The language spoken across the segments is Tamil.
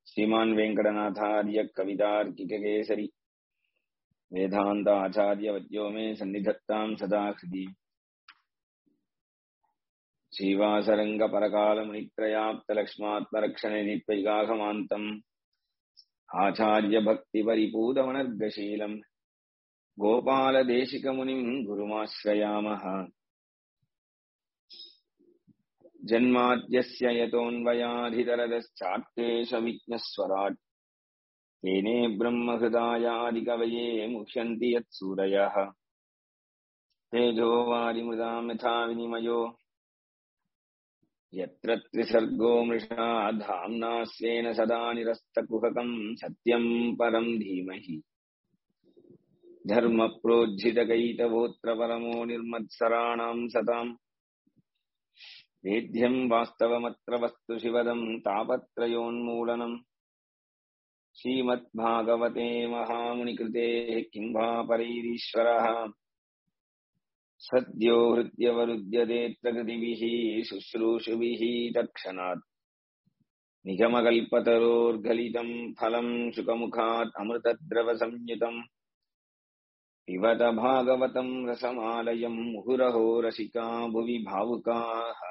श्रीमान् वेङ्कटनाथार्य कवितार्किककेसरी वेदान्ताचार्यवद्यो मे सन्निधत्ताम् सदा हृदि श्रीवासरङ्गपरकालमुनित्रयाप्तलक्ष्मात्मरक्षणनित्वैकाघमान्तम् आचार्यभक्तिपरिपूतमनर्गशीलम् गोपालदेशिकमुनिम् गुरुमाश्रयामः जन्माद्यस्य यतोऽन्वयाधितरदश्चात्केशविघ्नस्वराट् तेने ब्रह्महृदायादिकवये मुह्यन्ति यत्सूरयः तेजो वारिमृदाम् यथा विनिमयो यत्र त्रिसर्गो मृषा धाम्ना स्वेन सदा निरस्तकुहकम् सत्यम् परम् धीमहि धर्मप्रोज्झितकैतवोऽत्र परमो निर्मत्सराणाम् सताम् वेद्यम् वास्तवमत्र वस्तु शिवदम् तापत्रयोन्मूलनम् श्रीमद्भागवते महामुनिकृते किम् वा परैरीश्वरः सद्यो हृद्यवरुध्यतेऽत्र कृतिभिः शुश्रूषुभिः तत्क्षणात् निगमकल्पतरोर्गलितम् फलम् शुकमुखात् अमृतद्रवसंयुतम् पिबत भागवतम् रसमालयम् मुहुरहो रसिका भुवि भावुकाः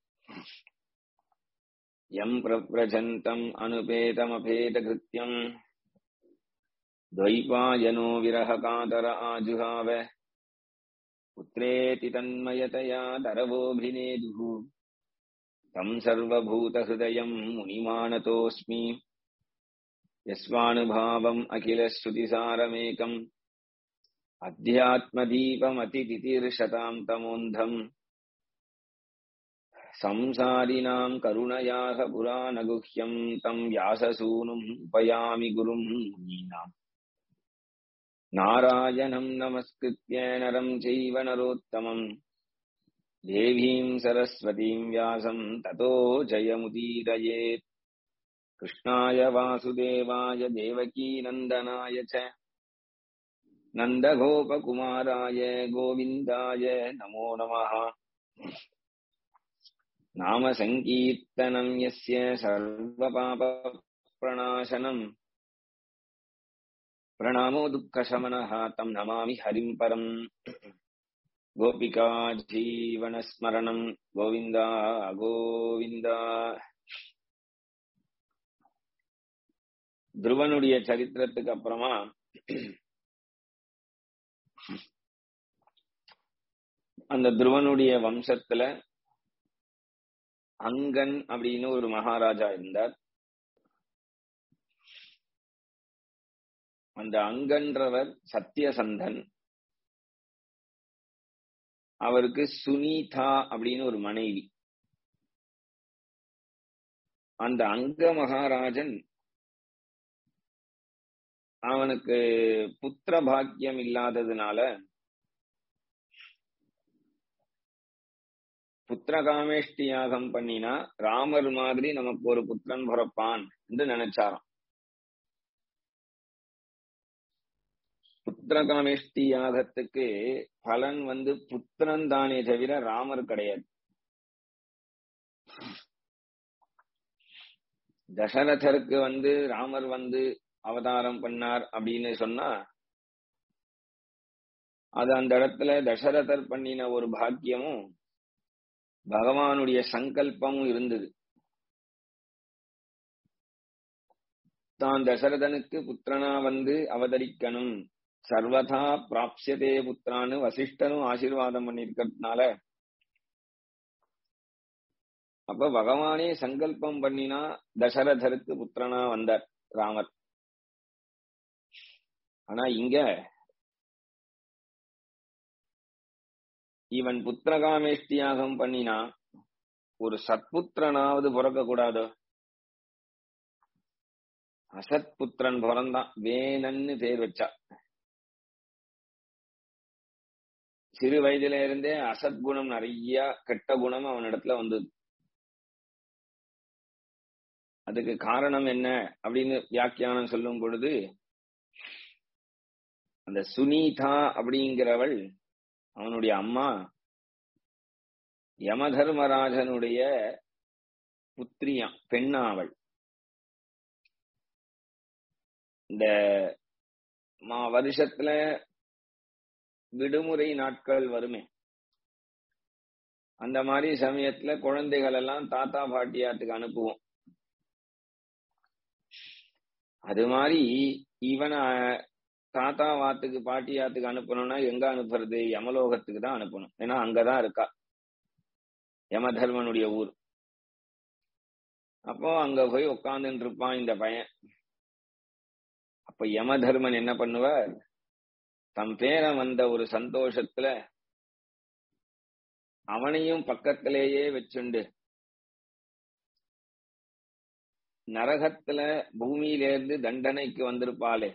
यम् प्रव्रजन्तम् अनुपेतमपेतकृत्यम् द्वैपायनो विरहकातर आजुहाव पुत्रेति तन्मयतया दरवोऽभिनेदुः तम् सर्वभूतहृदयम् मुनिमानतोऽस्मि यस्वानुभावम् अखिलश्रुतिसारमेकम् अध्यात्मदीपमतितितीर्षताम् तमोन्धम् संसारिणाम् करुणयाः पुराणगुह्यम् तम् व्याससूनुम् उपयामि गुरुम् मुनीनाम् नारायणम् नमस्कृत्य नरम् चैव नरोत्तमम् देवीम् सरस्वतीम् व्यासम् ततो जयमुदीरयेत् कृष्णाय वासुदेवाय देवकीनन्दनाय च नन्दगोपकुमाराय गोविन्दाय नमो नमः नाम सङ्कीर्तनम् यस्य सर्वपापप्रणाशनम् प्रणामो दुःखशमनः तम् नमामि हरिम् परम् गोपिका जीवनस्मरणम् गोविन्द கோவிந்த துருவனுடைய சரித்திரத்துக்கு அப்புறமா அந்த துருவனுடைய வம்சத்துல அங்கன் அப்படின்னு ஒரு மகாராஜா இருந்தார் அந்த அங்கன்றவர் சத்தியசந்தன் அவருக்கு சுனீதா அப்படின்னு ஒரு மனைவி அந்த அங்க மகாராஜன் அவனுக்கு புத்திர பாக்கியம் இல்லாததுனால புத்திரகாமேஷ்டி யாகம் பண்ணினா ராமர் மாதிரி நமக்கு ஒரு புத்திரன் பிறப்பான் என்று நினைச்சாராம் புத்திரகாமேஷ்டி யாகத்துக்கு பலன் வந்து புத்திரன் தானே தவிர ராமர் கிடையாது தசரதருக்கு வந்து ராமர் வந்து அவதாரம் பண்ணார் அப்படின்னு சொன்னா அது அந்த இடத்துல தசரதர் பண்ணின ஒரு பாக்கியமும் பகவானுடைய சங்கல்பமும் இருந்தது தான் தசரதனுக்கு புத்திரனா வந்து அவதரிக்கணும் சர்வதா பிராப்சியதே புத்திரான்னு வசிஷ்டனும் ஆசீர்வாதம் பண்ணிருக்கிறதுனால அப்ப பகவானே சங்கல்பம் பண்ணினா தசரதருக்கு புத்திரனா வந்தார் ராமர் ஆனா இங்க இவன் புத்திரகாமேஷ்டியாகம் பண்ணினா ஒரு சத்புத்திரனாவது பிறக்க கூடாதோ அசத் புத்திரன் பிறந்தான் வேணன்னு பேர் வச்சா சிறு வயதுல இருந்தே அசத் குணம் நிறைய கெட்ட குணம் அவனிடத்துல வந்தது அதுக்கு காரணம் என்ன அப்படின்னு வியாக்கியானம் சொல்லும் பொழுது அந்த சுனீதா அப்படிங்கிறவள் அவனுடைய அம்மா யமதர்மராஜனுடைய புத்திரியா பெண்ணா அவள் இந்த மா வருஷத்துல விடுமுறை நாட்கள் வருமே அந்த மாதிரி சமயத்துல குழந்தைகள் எல்லாம் தாத்தா பாட்டியாத்துக்கு அனுப்புவோம் அது மாதிரி இவனை தாத்தா வாத்துக்கு பாட்டியாத்துக்கு அனுப்பணும்னா எங்க அனுப்புறது யமலோகத்துக்கு தான் அனுப்பணும் ஏன்னா அங்கதான் இருக்கா யமதர்மனுடைய ஊர் அப்போ அங்க போய் உட்கார்ந்துட்டு இருப்பான் இந்த பையன் அப்ப யமதர்மன் என்ன பண்ணுவார் தம் பேரன் வந்த ஒரு சந்தோஷத்துல அவனையும் பக்கத்திலேயே வச்சுண்டு நரகத்துல பூமியிலேருந்து தண்டனைக்கு வந்திருப்பாளே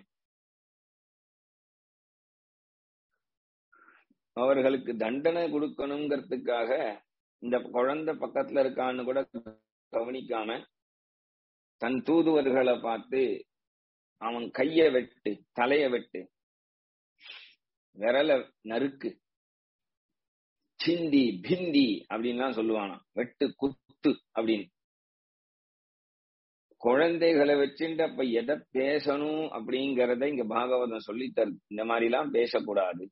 அவர்களுக்கு தண்டனை கொடுக்கணுங்கிறதுக்காக இந்த குழந்தை பக்கத்துல இருக்கான்னு கூட கவனிக்காம தன் தூதுவர்களை பார்த்து அவன் கைய வெட்டு தலைய வெட்டு விரல நறுக்கு சிந்தி பிந்தி அப்படின்லாம் சொல்லுவானா வெட்டு குத்து அப்படின்னு குழந்தைகளை வச்சுட்டு அப்ப எதை பேசணும் அப்படிங்கறத இங்க பாகவதம் சொல்லி தருது இந்த மாதிரி எல்லாம் பேசக்கூடாது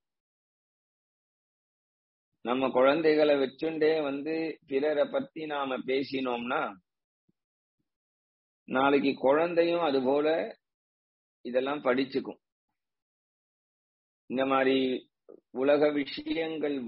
நம்ம குழந்தைகளை வச்சுண்டே வந்து பிறரை பத்தி நாம பேசினோம்னா நாளைக்கு குழந்தையும் அது போல இதெல்லாம் படிச்சுக்கும் இந்த மாதிரி உலக விஷயங்கள்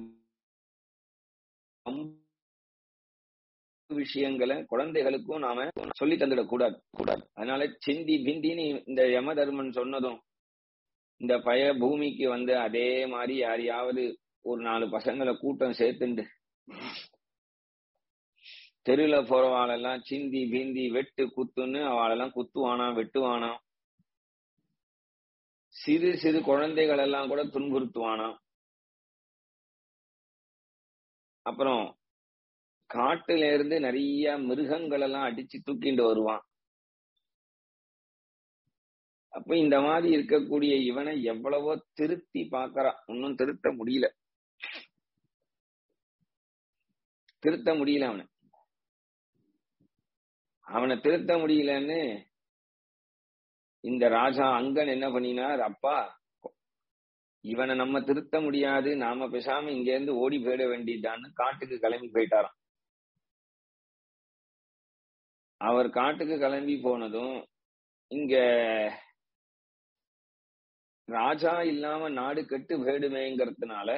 விஷயங்களை குழந்தைகளுக்கும் நாம சொல்லி தந்துடக் கூடாது கூடாது அதனால சிந்தி பிந்தின்னு இந்த யம தர்மன் சொன்னதும் இந்த பய பூமிக்கு வந்து அதே மாதிரி யாரையாவது ஒரு நாலு பசங்களை கூட்டம் சேர்த்துண்டு தெருல போறவாளெல்லாம் சிந்தி பிந்தி வெட்டு குத்துன்னு அவளெல்லாம் குத்துவானா வெட்டுவானா சிறு சிறு குழந்தைகள் எல்லாம் கூட துன்புறுத்துவானா அப்புறம் காட்டுல இருந்து நிறைய மிருகங்கள் எல்லாம் அடிச்சு தூக்கிட்டு வருவான் அப்ப இந்த மாதிரி இருக்கக்கூடிய இவனை எவ்வளவோ திருத்தி பாக்குறான் ஒன்னும் திருத்த முடியல திருத்த முடியல அவனை அவனை திருத்த முடியலன்னு இந்த ராஜா அங்கன் என்ன பண்ணினார் அப்பா இவனை நம்ம திருத்த முடியாது நாம பேசாம இங்க இருந்து ஓடி போயிட வேண்டியதான்னு காட்டுக்கு கிளம்பி போயிட்டாராம் அவர் காட்டுக்கு கிளம்பி போனதும் இங்க ராஜா இல்லாம நாடு கெட்டு போயிடுமேங்கிறதுனால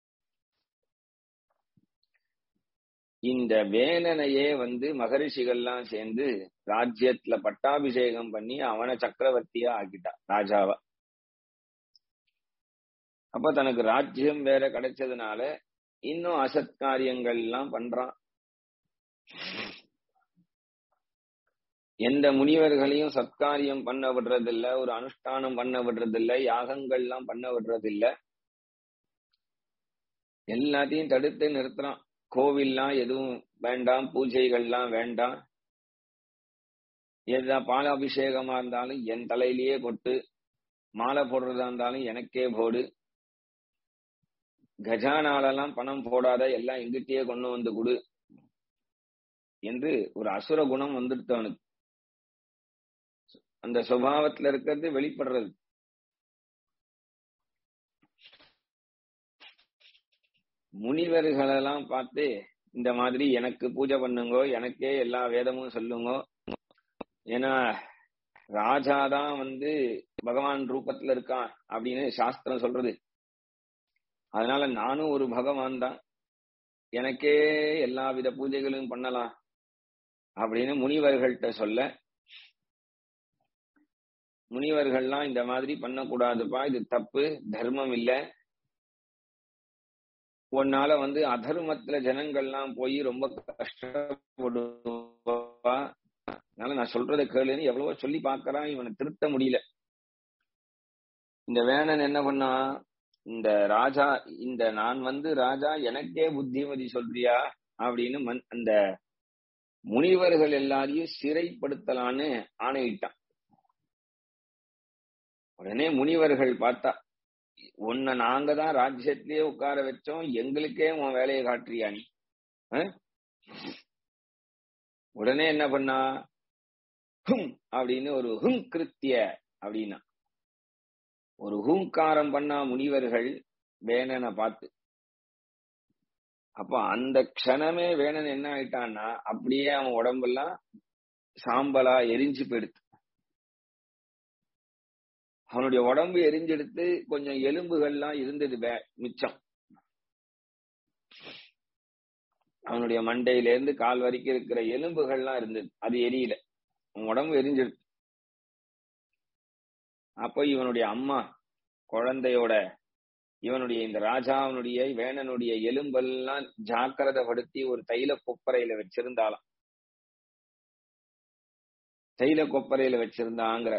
இந்த வேலனையே வந்து மகரிஷிகள்லாம் சேர்ந்து ராஜ்யத்துல பட்டாபிஷேகம் பண்ணி அவனை சக்கரவர்த்தியா ஆக்கிட்டா ராஜாவா அப்ப தனக்கு ராஜ்யம் வேற கிடைச்சதுனால இன்னும் அசத்காரியங்கள் எல்லாம் பண்றான் எந்த முனிவர்களையும் சத்காரியம் பண்ண விடுறதில்ல ஒரு அனுஷ்டானம் பண்ண விடுறதில்ல யாகங்கள்லாம் பண்ண விடுறதில்ல எல்லாத்தையும் தடுத்து நிறுத்துறான் கோவில்லாம் எதுவும் வேண்டாம் பூஜைகள்லாம் வேண்டாம் எதா பாலாபிஷேகமா இருந்தாலும் என் தலையிலேயே கொட்டு மாலை போடுறதா இருந்தாலும் எனக்கே போடு கஜானாலெல்லாம் பணம் போடாத எல்லாம் எங்கிட்டயே கொண்டு வந்து கொடு என்று ஒரு அசுர குணம் வந்துடுத்து அவனுக்கு அந்த சுபாவத்துல இருக்கிறது வெளிப்படுறது முனிவர்களெல்லாம் பார்த்து இந்த மாதிரி எனக்கு பூஜை பண்ணுங்கோ எனக்கே எல்லா வேதமும் சொல்லுங்க ஏன்னா ராஜாதான் வந்து பகவான் ரூபத்துல இருக்கான் அப்படின்னு சாஸ்திரம் சொல்றது அதனால நானும் ஒரு பகவான் தான் எனக்கே எல்லா வித பூஜைகளையும் பண்ணலாம் அப்படின்னு முனிவர்கள்ட்ட சொல்ல முனிவர்கள்லாம் இந்த மாதிரி பண்ணக்கூடாதுப்பா இது தப்பு தர்மம் இல்ல உன்னால வந்து அதர்மத்துல ஜனங்கள்லாம் போய் ரொம்ப கஷ்டப்படுவா அதனால நான் சொல்றதை கேளுன்னு எவ்வளவோ சொல்லி பாக்குறான் இவனை திருத்த முடியல இந்த வேணன் என்ன பண்ணா இந்த ராஜா இந்த நான் வந்து ராஜா எனக்கே புத்திமதி சொல்றியா அப்படின்னு மன் அந்த முனிவர்கள் எல்லாரையும் சிறைப்படுத்தலான்னு ஆணையிட்டான் உடனே முனிவர்கள் பார்த்தா உன்னை நாங்க தான் ராஜ்யத்திலேயே உட்கார வச்சோம் எங்களுக்கே உன் வேலையை காட்டுறியா நீ உடனே என்ன பண்ணா ஹும் அப்படின்னு ஒரு ஹும் கிருத்திய அப்படின்னா ஒரு ஹூங்காரம் பண்ணா முனிவர்கள் வேணனை பார்த்து அப்ப அந்த க்ஷணமே வேணன் என்ன ஆயிட்டான்னா அப்படியே அவன் உடம்பெல்லாம் சாம்பலா எரிஞ்சு போயிடுது அவனுடைய உடம்பு எரிஞ்செடுத்து கொஞ்சம் எலும்புகள்லாம் இருந்தது வே- மிச்சம் அவனுடைய மண்டையில இருந்து கால் வரைக்கும் இருக்கிற எலும்புகள்லாம் இருந்தது அது எரியல அவன் உடம்பு எரிஞ்சிடுது அப்போ இவனுடைய அம்மா குழந்தையோட இவனுடைய இந்த ராஜாவனுடைய வேணனுடைய எலும்பெல்லாம் ஜாக்கிரதைப்படுத்தி ஒரு தைல கொப்பரையில வச்சிருந்தாளாம் தைல கொப்பரையில வச்சிருந்தாங்கிற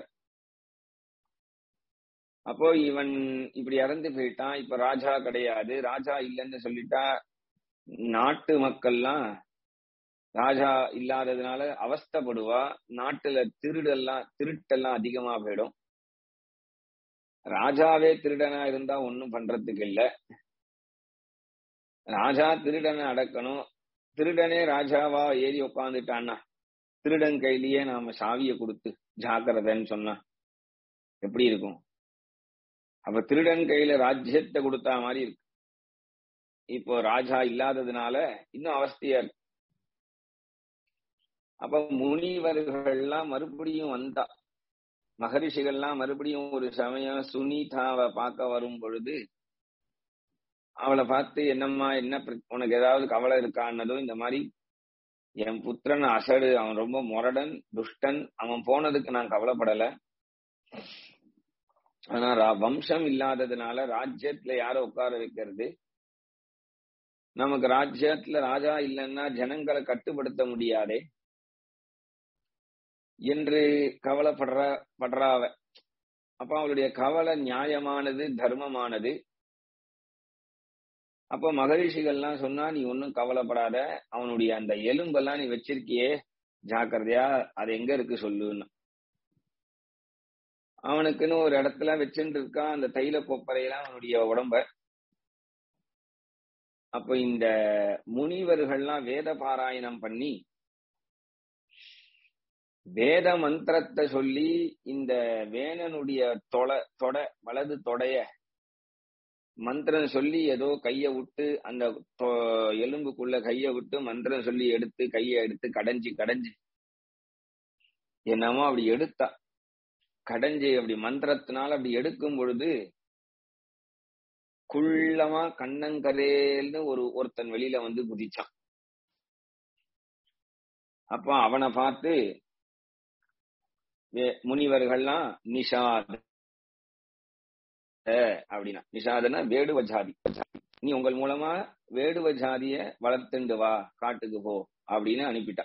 அப்போ இவன் இப்படி இறந்து போயிட்டான் இப்ப ராஜா கிடையாது ராஜா இல்லைன்னு சொல்லிட்டா நாட்டு மக்கள்லாம் ராஜா இல்லாததுனால அவஸ்தைப்படுவா நாட்டுல திருடெல்லாம் திருட்டெல்லாம் அதிகமா போயிடும் ராஜாவே திருடனா இருந்தா ஒண்ணும் பண்றதுக்கு இல்ல ராஜா திருடனை அடக்கணும் திருடனே ராஜாவா ஏறி உட்காந்துட்டான்னா திருடன் கையிலேயே நாம சாவியை கொடுத்து ஜாக்கிரதைன்னு சொன்னா எப்படி இருக்கும் அப்ப திருடன் கையில ராஜ்யத்தை கொடுத்தா மாதிரி இருக்கு இப்போ ராஜா இல்லாததுனால இன்னும் அவஸ்தையா இருக்கு அப்ப முனிவர்கள்லாம் மறுபடியும் வந்தா மகரிஷிகள்லாம் மறுபடியும் ஒரு சமயம் சுனிதாவை பார்க்க வரும் பொழுது அவளை பார்த்து என்னம்மா என்ன பிர- உனக்கு ஏதாவது கவலை இருக்கான்னதும் இந்த மாதிரி என் புத்திரன் அசடு அவன் ரொம்ப முரடன் துஷ்டன் அவன் போனதுக்கு நான் கவலைப்படல ஆனா ரா- வம்சம் இல்லாததுனால ராஜ்யத்துல யார உட்கார வைக்கிறது நமக்கு ராஜ்யத்துல ராஜா இல்லைன்னா ஜனங்களை கட்டுப்படுத்த முடியாதே என்று கவலைப்படுற படுறாவ அப்ப அவளுடைய கவலை நியாயமானது தர்மமானது அப்ப மகரிஷிகள்லாம் சொன்னா நீ ஒன்னும் கவலைப்படாத அவனுடைய அந்த எலும்பெல்லாம் நீ வச்சிருக்கியே ஜாக்கிரதையா அது எங்க இருக்கு சொல்லுன்னு அவனுக்குன்னு ஒரு இடத்துல வச்சுட்டு இருக்கான் அந்த தைல கொப்பரையெல்லாம் அவனுடைய உடம்ப அப்ப இந்த முனிவர்கள்லாம் வேத பாராயணம் பண்ணி வேத மந்திரத்தை சொல்லி இந்த வேணனுடைய தொலை தொட வலது தொடைய மந்திரம் சொல்லி ஏதோ கைய விட்டு அந்த தொ- எலும்புக்குள்ள கைய விட்டு மந்திரம் சொல்லி எடுத்து கைய எடுத்து கடைஞ்சி கடைஞ்சி என்னமோ அப்படி எடுத்தா கடைஞ்சி அப்படி மந்திரத்தினால அப்படி எடுக்கும் பொழுது குள்ளமா கண்ணங்கரேல்னு ஒரு ஒருத்தன் வெளியில வந்து குதிச்சான் அப்ப அவனை பார்த்து வே- முனிவர்கள்லாம் நிஷாத் அப்படின்னா நிஷாதனா வேடுவ ஜாதி நீ உங்கள் மூலமா வேடுவ ஜாதிய வளர்த்துண்டு வா காட்டுக்கு போ அப்படின்னு அனுப்பிட்டான்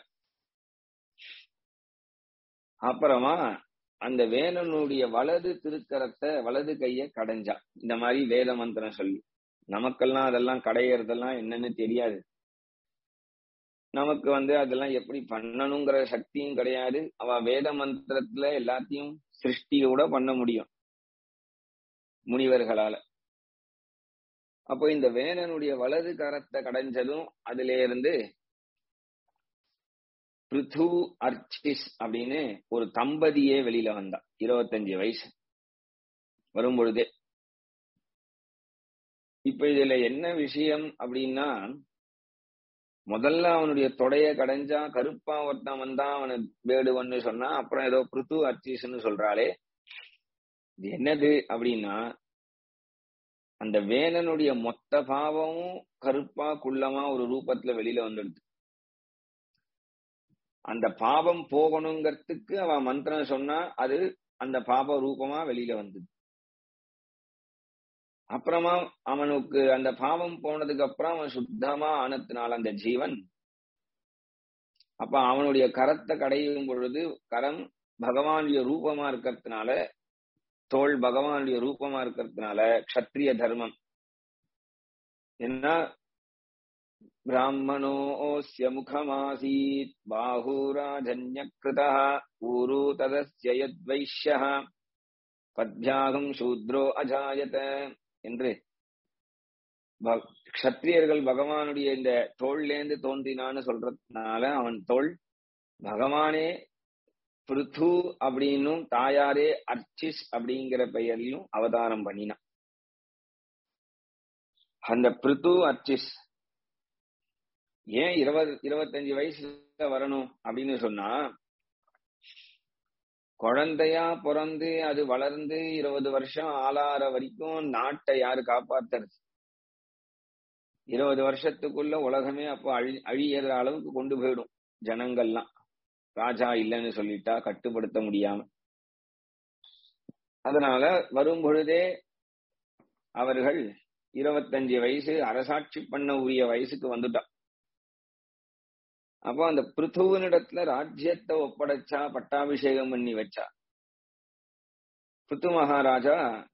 அப்புறமா அந்த வேணனுடைய வலது திருக்கரத்தை வலது கைய கடைஞ்சா இந்த மாதிரி வேத மந்திரம் சொல்லி நமக்கெல்லாம் அதெல்லாம் கடையறதெல்லாம் என்னன்னு தெரியாது நமக்கு வந்து அதெல்லாம் எப்படி பண்ணணுங்கிற சக்தியும் கிடையாது அவ வேத மந்திரத்துல எல்லாத்தையும் சிருஷ்டியோட பண்ண முடியும் முனிவர்களால அப்போ இந்த வேணனுடைய வலது கரத்தை கடைஞ்சதும் அதுல இருந்து பிருத்து அர்ச்சிஸ் அப்படின்னு ஒரு தம்பதியே வெளியில வந்தா இருபத்தஞ்சு வயசு வரும் பொழுதே இப்ப இதுல என்ன விஷயம் அப்படின்னா முதல்ல அவனுடைய தொடைய கடைஞ்சா கருப்பா ஒருத்தன் வந்தான் அவனை வேடுவன்னு சொன்னா அப்புறம் ஏதோ பிருத்து அர்ச்சிஸ்ன்னு சொல்றாளே இது என்னது அப்படின்னா அந்த வேணனுடைய மொத்த பாவமும் கருப்பா குள்ளமா ஒரு ரூபத்துல வெளியில வந்துடுது அந்த பாவம் போகணுங்கிறதுக்கு அவன் மந்திரம் சொன்னா அது அந்த பாப ரூபமா வெளியில வந்தது அப்புறமா அவனுக்கு அந்த பாவம் போனதுக்கு அப்புறம் அவன் சுத்தமா ஆனத்தினால அந்த ஜீவன் அப்ப அவனுடைய கரத்தை கடையும் பொழுது கரம் பகவானுடைய ரூபமா இருக்கிறதுனால தோல் பகவானுடைய ரூபமா இருக்கிறதுனால க்ஷத்ரிய தர்மம் என்ன பிராமணோஸ்ய முகமாசீத் பாகூராஜன்யகிருதா ஊரு ததஸ்ய யத்வைஷ்யः பத்யாகம் சூத்ரோ அஜாயத என்று ப- க்ஷத்ரியர்கள் பகவானுடைய இந்த தோல்லேந்து தோன்றினான்னு சொல்றதுனால அவன் தோல் பகவானே பிருத்து அப்படின்னும் தாயாரே அர்ச்சிஸ் அப்படிங்கிற பெயர்லயும் அவதாரம் பண்ணினான் அந்த பிருத்து அர்ச்சிஸ் ஏன் இருபது இருபத்தஞ்சு வயசுல வரணும் அப்படின்னு சொன்னா குழந்தையா பிறந்து அது வளர்ந்து இருபது வருஷம் ஆளாற வரைக்கும் நாட்டை யாரு காப்பாத்துறது இருபது வருஷத்துக்குள்ள உலகமே அப்போ அழி அழியற அளவுக்கு கொண்டு போயிடும் ஜனங்கள்லாம் ராஜா இல்லைன்னு சொல்லிட்டா கட்டுப்படுத்த முடியாம அதனால வரும் பொழுதே அவர்கள் இருபத்தஞ்சு வயசு அரசாட்சி பண்ண உரிய வயசுக்கு வந்துட்டா அப்போ அந்த பிருத்துவனிடத்துல ராஜ்யத்தை ஒப்படைச்சா பட்டாபிஷேகம் பண்ணி வச்சா பிருத்து மகாராஜா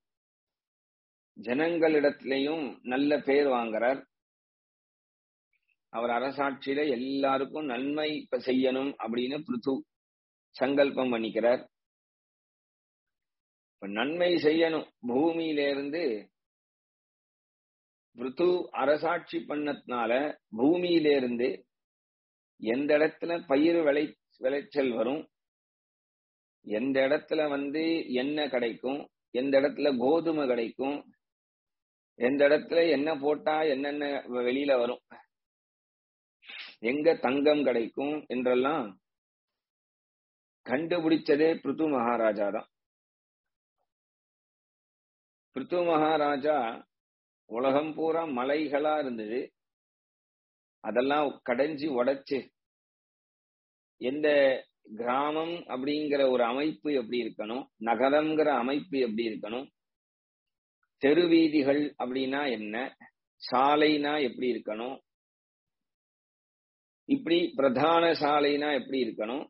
ஜனங்களிடத்திலையும் நல்ல பேர் வாங்குறார் அவர் அரசாட்சியில எல்லாருக்கும் நன்மை செய்யணும் அப்படின்னு பிருத்து சங்கல்பம் பண்ணிக்கிறார் நன்மை செய்யணும் பூமியிலிருந்து பிருத்து அரசாட்சி பண்ணதுனால பூமியிலிருந்து எந்த இடத்துல பயிர் விளை விளைச்சல் வரும் எந்த இடத்துல வந்து எண்ணெய் கிடைக்கும் எந்த இடத்துல கோதுமை கிடைக்கும் எந்த இடத்துல எண்ணெய் போட்டா என்னென்ன வெளியில வரும் எங்க தங்கம் கிடைக்கும் என்றெல்லாம் கண்டுபிடிச்சதே பிருத்து மகாராஜா தான் பிருத்து மகாராஜா உலகம் பூரா மலைகளா இருந்தது அதெல்லாம் கடைஞ்சி உடைச்சு எந்த கிராமம் அப்படிங்கிற ஒரு அமைப்பு எப்படி இருக்கணும் நகரம்ங்கிற அமைப்பு எப்படி இருக்கணும் தெருவீதிகள் அப்படின்னா என்ன சாலைனா எப்படி இருக்கணும் இப்படி பிரதான சாலைனா எப்படி இருக்கணும்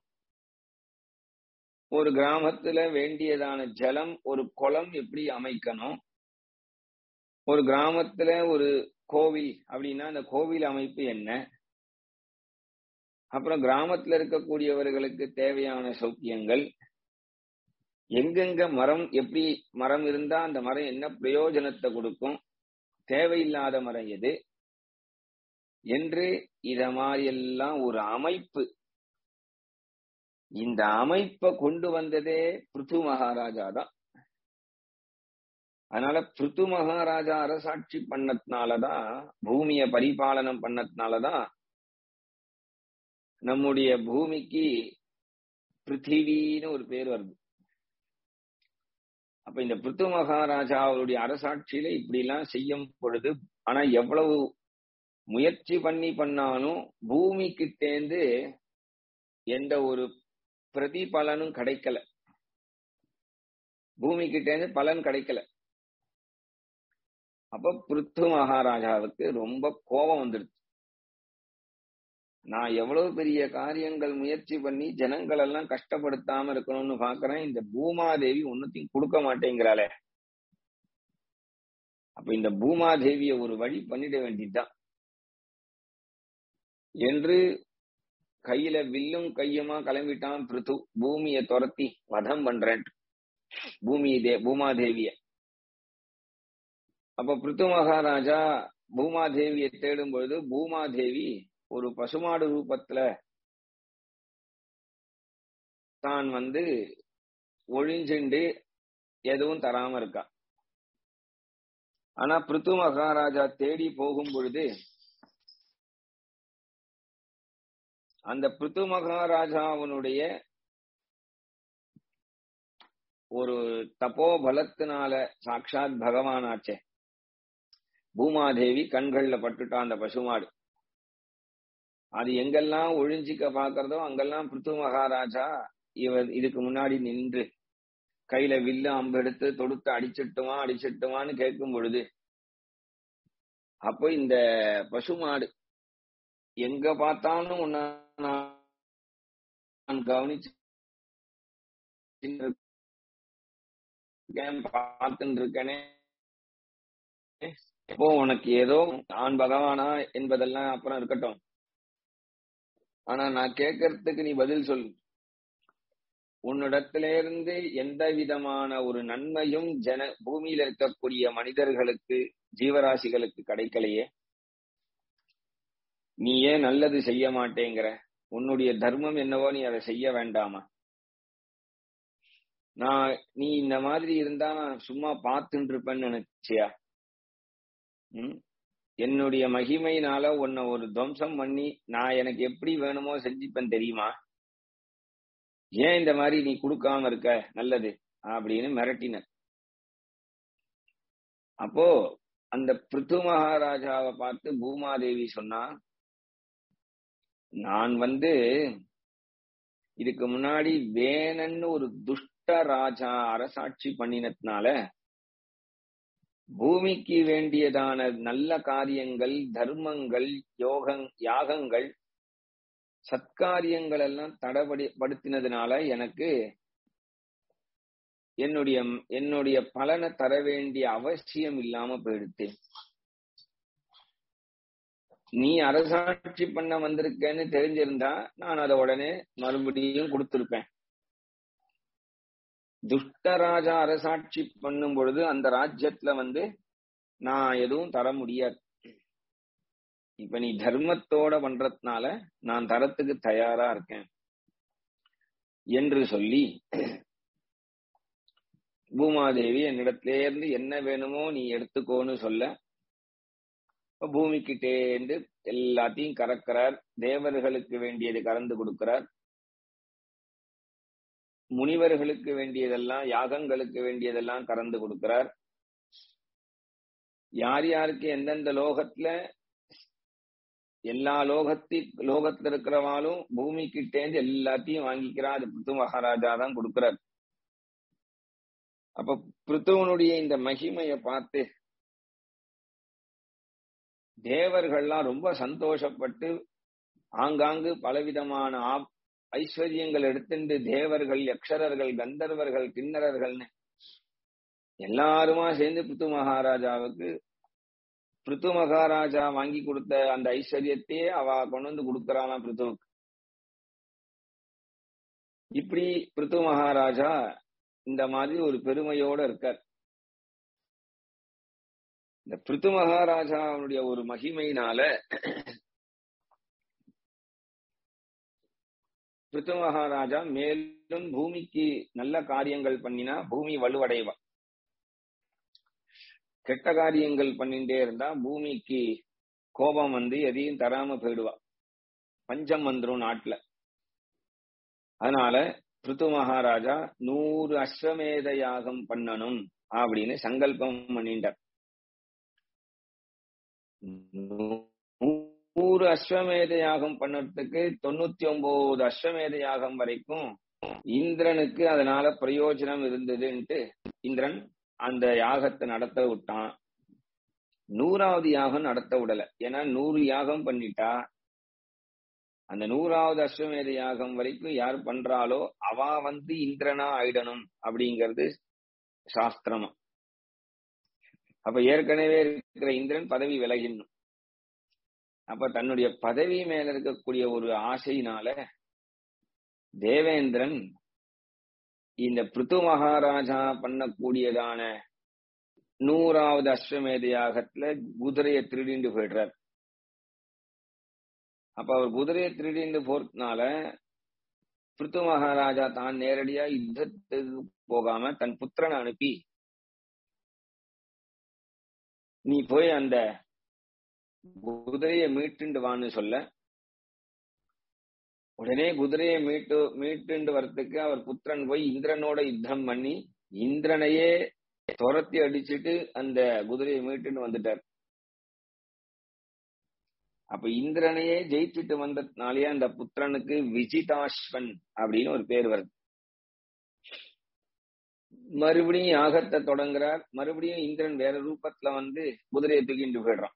ஒரு கிராமத்துல வேண்டியதான ஜலம் ஒரு குளம் எப்படி அமைக்கணும் ஒரு கிராமத்துல ஒரு கோவில் அப்படின்னா அந்த கோவில் அமைப்பு என்ன அப்புறம் கிராமத்துல இருக்கக்கூடியவர்களுக்கு தேவையான சௌக்கியங்கள் எங்கெங்க மரம் எப்படி மரம் இருந்தா அந்த மரம் என்ன பிரயோஜனத்தை கொடுக்கும் தேவையில்லாத மரம் எது என்று இத மாதிரி எல்லாம் ஒரு அமைப்பு இந்த அமைப்பை கொண்டு வந்ததே பிருத்து மகாராஜா தான் அதனால பிருத்து மகாராஜா அரசாட்சி பண்ணதுனாலதான் பூமிய பரிபாலனம் பண்ணதுனாலதான் நம்முடைய பூமிக்கு பிருத்திவின்னு ஒரு பேர் வருது அப்ப இந்த பிருத்து மகாராஜா அவருடைய அரசாட்சியில இப்படி எல்லாம் செய்யும் பொழுது ஆனா எவ்வளவு முயற்சி பண்ணி பண்ணாலும் பூமி கிட்டேந்து எந்த ஒரு பிரதிபலனும் கிடைக்கல பூமி கிட்டேந்து பலன் கிடைக்கல அப்ப பிருத்து மகாராஜாவுக்கு ரொம்ப கோபம் வந்துடுச்சு நான் எவ்வளவு பெரிய காரியங்கள் முயற்சி பண்ணி ஜனங்கள் எல்லாம் கஷ்டப்படுத்தாம இருக்கணும்னு பாக்குறேன் இந்த பூமாதேவி ஒன்னுத்தையும் கொடுக்க மாட்டேங்கிறாளே அப்ப இந்த பூமாதேவிய ஒரு வழி பண்ணிட வேண்டியதுதான் என்று கையில வில்லும் கையுமா கிளம்பிட்டான் பிருத்து பூமியை துரத்தி வதம் பண்றேன் பூமி தே பூமாதேவிய அப்ப பிருத்து மகாராஜா பூமாதேவியை தேடும் பொழுது பூமாதேவி ஒரு பசுமாடு ரூபத்துல தான் வந்து ஒழிஞ்சுண்டு எதுவும் தராம இருக்கா ஆனா பிருத்து மகாராஜா தேடி போகும் பொழுது அந்த பிருத்து மகாராஜாவனுடைய ஒரு தப்போ பலத்தினால சாட்சாத் பகவானாச்சே பூமாதேவி கண்கள்ல பட்டுட்டா அந்த பசுமாடு அது எங்கெல்லாம் ஒழிஞ்சிக்க பாக்குறதோ அங்கெல்லாம் பிருத்து மகாராஜா இவர் இதுக்கு முன்னாடி நின்று கையில வில்லு அம்பு எடுத்து தொடுத்து அடிச்சிட்டுமா அடிச்சிட்டுமான்னு கேட்கும் பொழுது அப்போ இந்த பசுமாடு எங்க பார்த்தாலும் உன்ன நான் கவனிச்சு பார்த்துட்டு இருக்கேனே இப்போ உனக்கு ஏதோ நான் பகவானா என்பதெல்லாம் அப்புறம் இருக்கட்டும் ஆனா நான் கேட்கறதுக்கு நீ பதில் சொல் உன்னிடத்தில இருந்து எந்த விதமான ஒரு நன்மையும் ஜன பூமியில இருக்கக்கூடிய மனிதர்களுக்கு ஜீவராசிகளுக்கு கிடைக்கலையே நீ ஏன் நல்லது செய்ய மாட்டேங்கிற உன்னுடைய தர்மம் என்னவோ நீ அதை செய்ய வேண்டாமா நான் நீ இந்த மாதிரி இருந்தா நான் சும்மா பார்த்துட்டு இருப்பேன்னு நினைச்சியா ம்? என்னுடைய மகிமையினால உன்னை ஒரு துவம்சம் பண்ணி நான் எனக்கு எப்படி வேணுமோ செஞ்சுப்பேன் தெரியுமா ஏன் இந்த மாதிரி நீ கொடுக்காம இருக்க நல்லது அப்படின்னு மிரட்டினர் அப்போ அந்த பிருத்து மகாராஜாவை பார்த்து பூமாதேவி சொன்னா நான் வந்து இதுக்கு முன்னாடி வேணன்னு ஒரு துஷ்ட ராஜா அரசாட்சி பண்ணினதுனால பூமிக்கு வேண்டியதான நல்ல காரியங்கள் தர்மங்கள் யோகங் யாகங்கள் சத்காரியங்கள் எல்லாம் தடபடி படுத்தினதுனால எனக்கு என்னுடைய என்னுடைய பலனை தர வேண்டிய அவசியம் இல்லாம போயிடுத்து நீ அரசாட்சி பண்ண வந்திருக்கேன்னு தெரிஞ்சிருந்தா நான் அதை உடனே மறுபடியும் கொடுத்திருப்பேன் துஷ்டராஜா அரசாட்சி பண்ணும் பொழுது அந்த ராஜ்யத்துல வந்து நான் எதுவும் தர முடியாது இப்ப நீ தர்மத்தோட பண்றதுனால நான் தரத்துக்கு தயாரா இருக்கேன் என்று சொல்லி பூமாதேவி என்னிடத்திலே இருந்து என்ன வேணுமோ நீ எடுத்துக்கோன்னு சொல்ல இப்ப பூமிக்கிட்டே இருந்து எல்லாத்தையும் கறக்கிறார் தேவர்களுக்கு வேண்டியது கறந்து கொடுக்கிறார் முனிவர்களுக்கு வேண்டியதெல்லாம் யாகங்களுக்கு வேண்டியதெல்லாம் கறந்து கொடுக்கிறார் யார் யாருக்கு எந்தெந்த லோகத்துல எல்லா லோகத்தி லோகத்துல இருக்கிறவாலும் பூமி கிட்டேந்து எல்லாத்தையும் வாங்கிக்கிறார் அது பிருத்து மகாராஜா தான் கொடுக்கிறார் அப்ப பிருத்துவனுடைய இந்த மகிமைய பார்த்து தேவர்கள்லாம் ரொம்ப சந்தோஷப்பட்டு ஆங்காங்கு பலவிதமான ஆப் ஐஸ்வர்யங்கள் எடுத்துட்டு தேவர்கள் யக்ஷரர்கள் கந்தர்வர்கள் கிண்ணறர்கள்னு எல்லாருமா சேர்ந்து பிருத்து மகாராஜாவுக்கு பிருத்து மகாராஜா வாங்கி கொடுத்த அந்த ஐஸ்வர்யத்தையே அவ கொண்டு வந்து கொடுக்கறாளாம் பிருத்துவுக்கு இப்படி பிருத்து மகாராஜா இந்த மாதிரி ஒரு பெருமையோட இருக்கார் இந்த பிருத்து மகாராஜாவுடைய ஒரு மகிமையினால பிருத்து மகாராஜா மேலும் பூமிக்கு நல்ல காரியங்கள் பண்ணினா பூமி வலுவடைவா கெட்ட காரியங்கள் பண்ணிட்டே இருந்தா பூமிக்கு கோபம் வந்து எதையும் தராம போயிடுவா பஞ்சம் வந்துரும் நாட்டுல அதனால பிருத்து மகாராஜா நூறு அஸ்வமேத யாகம் பண்ணணும் அப்படின்னு சங்கல்பம் பண்ணிட்டார் நூறு அஸ்வமேத யாகம் பண்ணறதுக்கு தொண்ணூத்தி ஒன்பது அஸ்வமேத யாகம் வரைக்கும் இந்திரனுக்கு அதனால பிரயோஜனம் இருந்ததுன்ட்டு இந்திரன் அந்த யாகத்தை நடத்த விட்டான் நூறாவது யாகம் நடத்த விடல ஏன்னா நூறு யாகம் பண்ணிட்டா அந்த நூறாவது அஸ்வமேத யாகம் வரைக்கும் யார் பண்றாளோ அவ வந்து இந்திரனா ஆயிடணும் அப்படிங்கிறது சாஸ்திரமா அப்ப ஏற்கனவே இருக்கிற இந்திரன் பதவி விலகிடணும் அப்ப தன்னுடைய பதவி மேல இருக்கக்கூடிய ஒரு ஆசையினால தேவேந்திரன் இந்த பிருத்து மகாராஜா பண்ணக்கூடியதான நூறாவது அஸ்வமேத யாகத்துல குதிரையை திருடிண்டு போயிடுறார் அப்ப அவர் குதிரையை திருடிண்டு போறதுனால பிருத்து மகாராஜா தான் நேரடியா யுத்தத்துக்கு போகாம தன் புத்திரனை அனுப்பி நீ போய் அந்த குதிரையை மீட்டுண்டு வான்னு சொல்ல உடனே குதிரையை மீட்டு மீட்டுண்டு வரத்துக்கு அவர் புத்திரன் போய் இந்திரனோட யுத்தம் பண்ணி இந்திரனையே துரத்தி அடிச்சுட்டு அந்த குதிரையை மீட்டுன்னு வந்துட்டார் அப்ப இந்திரனையே ஜெயிச்சுட்டு வந்ததுனாலேயே அந்த புத்திரனுக்கு விஜிதாஸ்வன் அப்படின்னு ஒரு பேர் வருது மறுபடியும் யாகத்தை தொடங்குறார் மறுபடியும் இந்திரன் வேற ரூபத்துல வந்து குதிரையை தூக்கிட்டு போயிடுறான்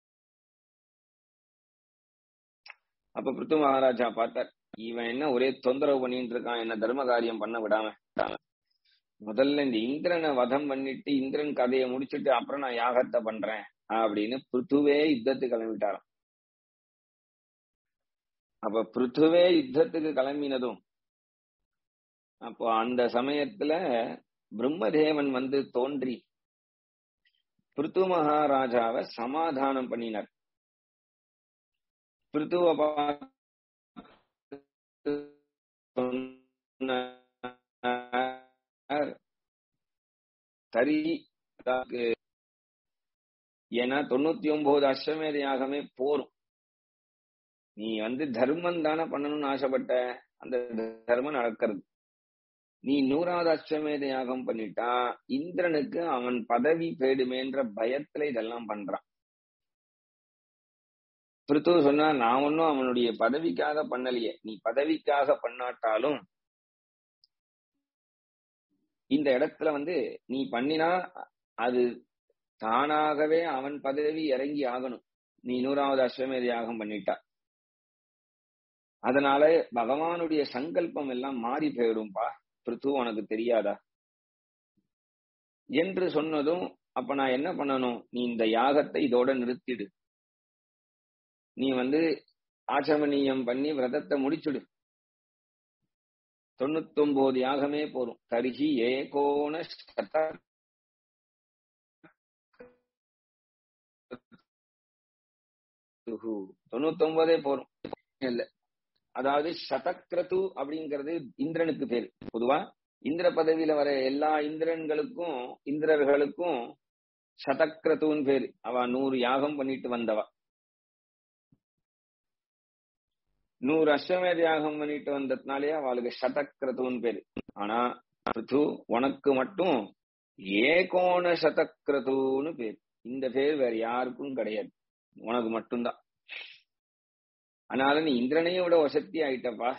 அப்ப பிருத்து மகாராஜா பார்த்தார் இவன் என்ன ஒரே தொந்தரவு பண்ணிட்டு இருக்கான் என்ன தர்ம காரியம் பண்ண விடாம முதல்ல இந்த இந்திரனை வதம் பண்ணிட்டு இந்திரன் கதையை முடிச்சுட்டு அப்புறம் நான் யாகத்தை பண்றேன் அப்படின்னு பிருத்துவே யுத்தத்துக்கு கிளம்பிட்டாராம் அப்ப பிருத்துவே யுத்தத்துக்கு கிளம்பினதும் அப்போ அந்த சமயத்துல பிரம்மதேவன் வந்து தோன்றி பிருத்து மகாராஜாவை சமாதானம் பண்ணினார் பிருத்துவ தரி ஏன்னா தொண்ணூத்தி ஒன்பது அஸ்வமேத யாகமே போரும் நீ வந்து தர்மம் தானே பண்ணணும்னு ஆசைப்பட்ட அந்த தர்மம் நடக்கிறது நீ நூறாவது அஸ்வமேத யாகம் பண்ணிட்டா இந்திரனுக்கு அவன் பதவி போயிடுமேன்ற பயத்துல இதெல்லாம் பண்றான் பிருத்து சொன்னா நான் ஒன்னும் அவனுடைய பதவிக்காக பண்ணலையே நீ பதவிக்காக பண்ணாட்டாலும் இந்த இடத்துல வந்து நீ பண்ணினா அது தானாகவே அவன் பதவி இறங்கி ஆகணும் நீ நூறாவது அஸ்வமேத யாகம் பண்ணிட்டா அதனால பகவானுடைய சங்கல்பம் எல்லாம் மாறி போயிடும்பா பிருத்து உனக்கு தெரியாதா என்று சொன்னதும் அப்ப நான் என்ன பண்ணணும் நீ இந்த யாகத்தை இதோட நிறுத்திடு நீ வந்து ஆச்சமணியம் பண்ணி விரதத்தை முடிச்சுடு தொண்ணூத்தொன்பது யாகமே போரும் தரிகி ஏகோண சத தொண்ணூத்தொன்பதே போரும் இல்ல அதாவது சதக்ரது அப்படிங்கிறது இந்திரனுக்கு பேரு பொதுவா இந்திர பதவியில வர எல்லா இந்திரன்களுக்கும் இந்திரர்களுக்கும் சதக்ரதுன்னு பேரு அவ நூறு யாகம் பண்ணிட்டு வந்தவா நூறு அஸ்வமேத யாகம் பண்ணிட்டு வந்ததுனாலே அவளுக்கு சதக்ரதுன்னு பேரு ஆனா பிருத்து உனக்கு மட்டும் ஏகோண சதக்ரதுன்னு பேர் இந்த பேர் வேற யாருக்கும் கிடையாது உனக்கு மட்டும்தான் அதனால நீ இந்திரனையும் விட வசதி ஆயிட்டப்பா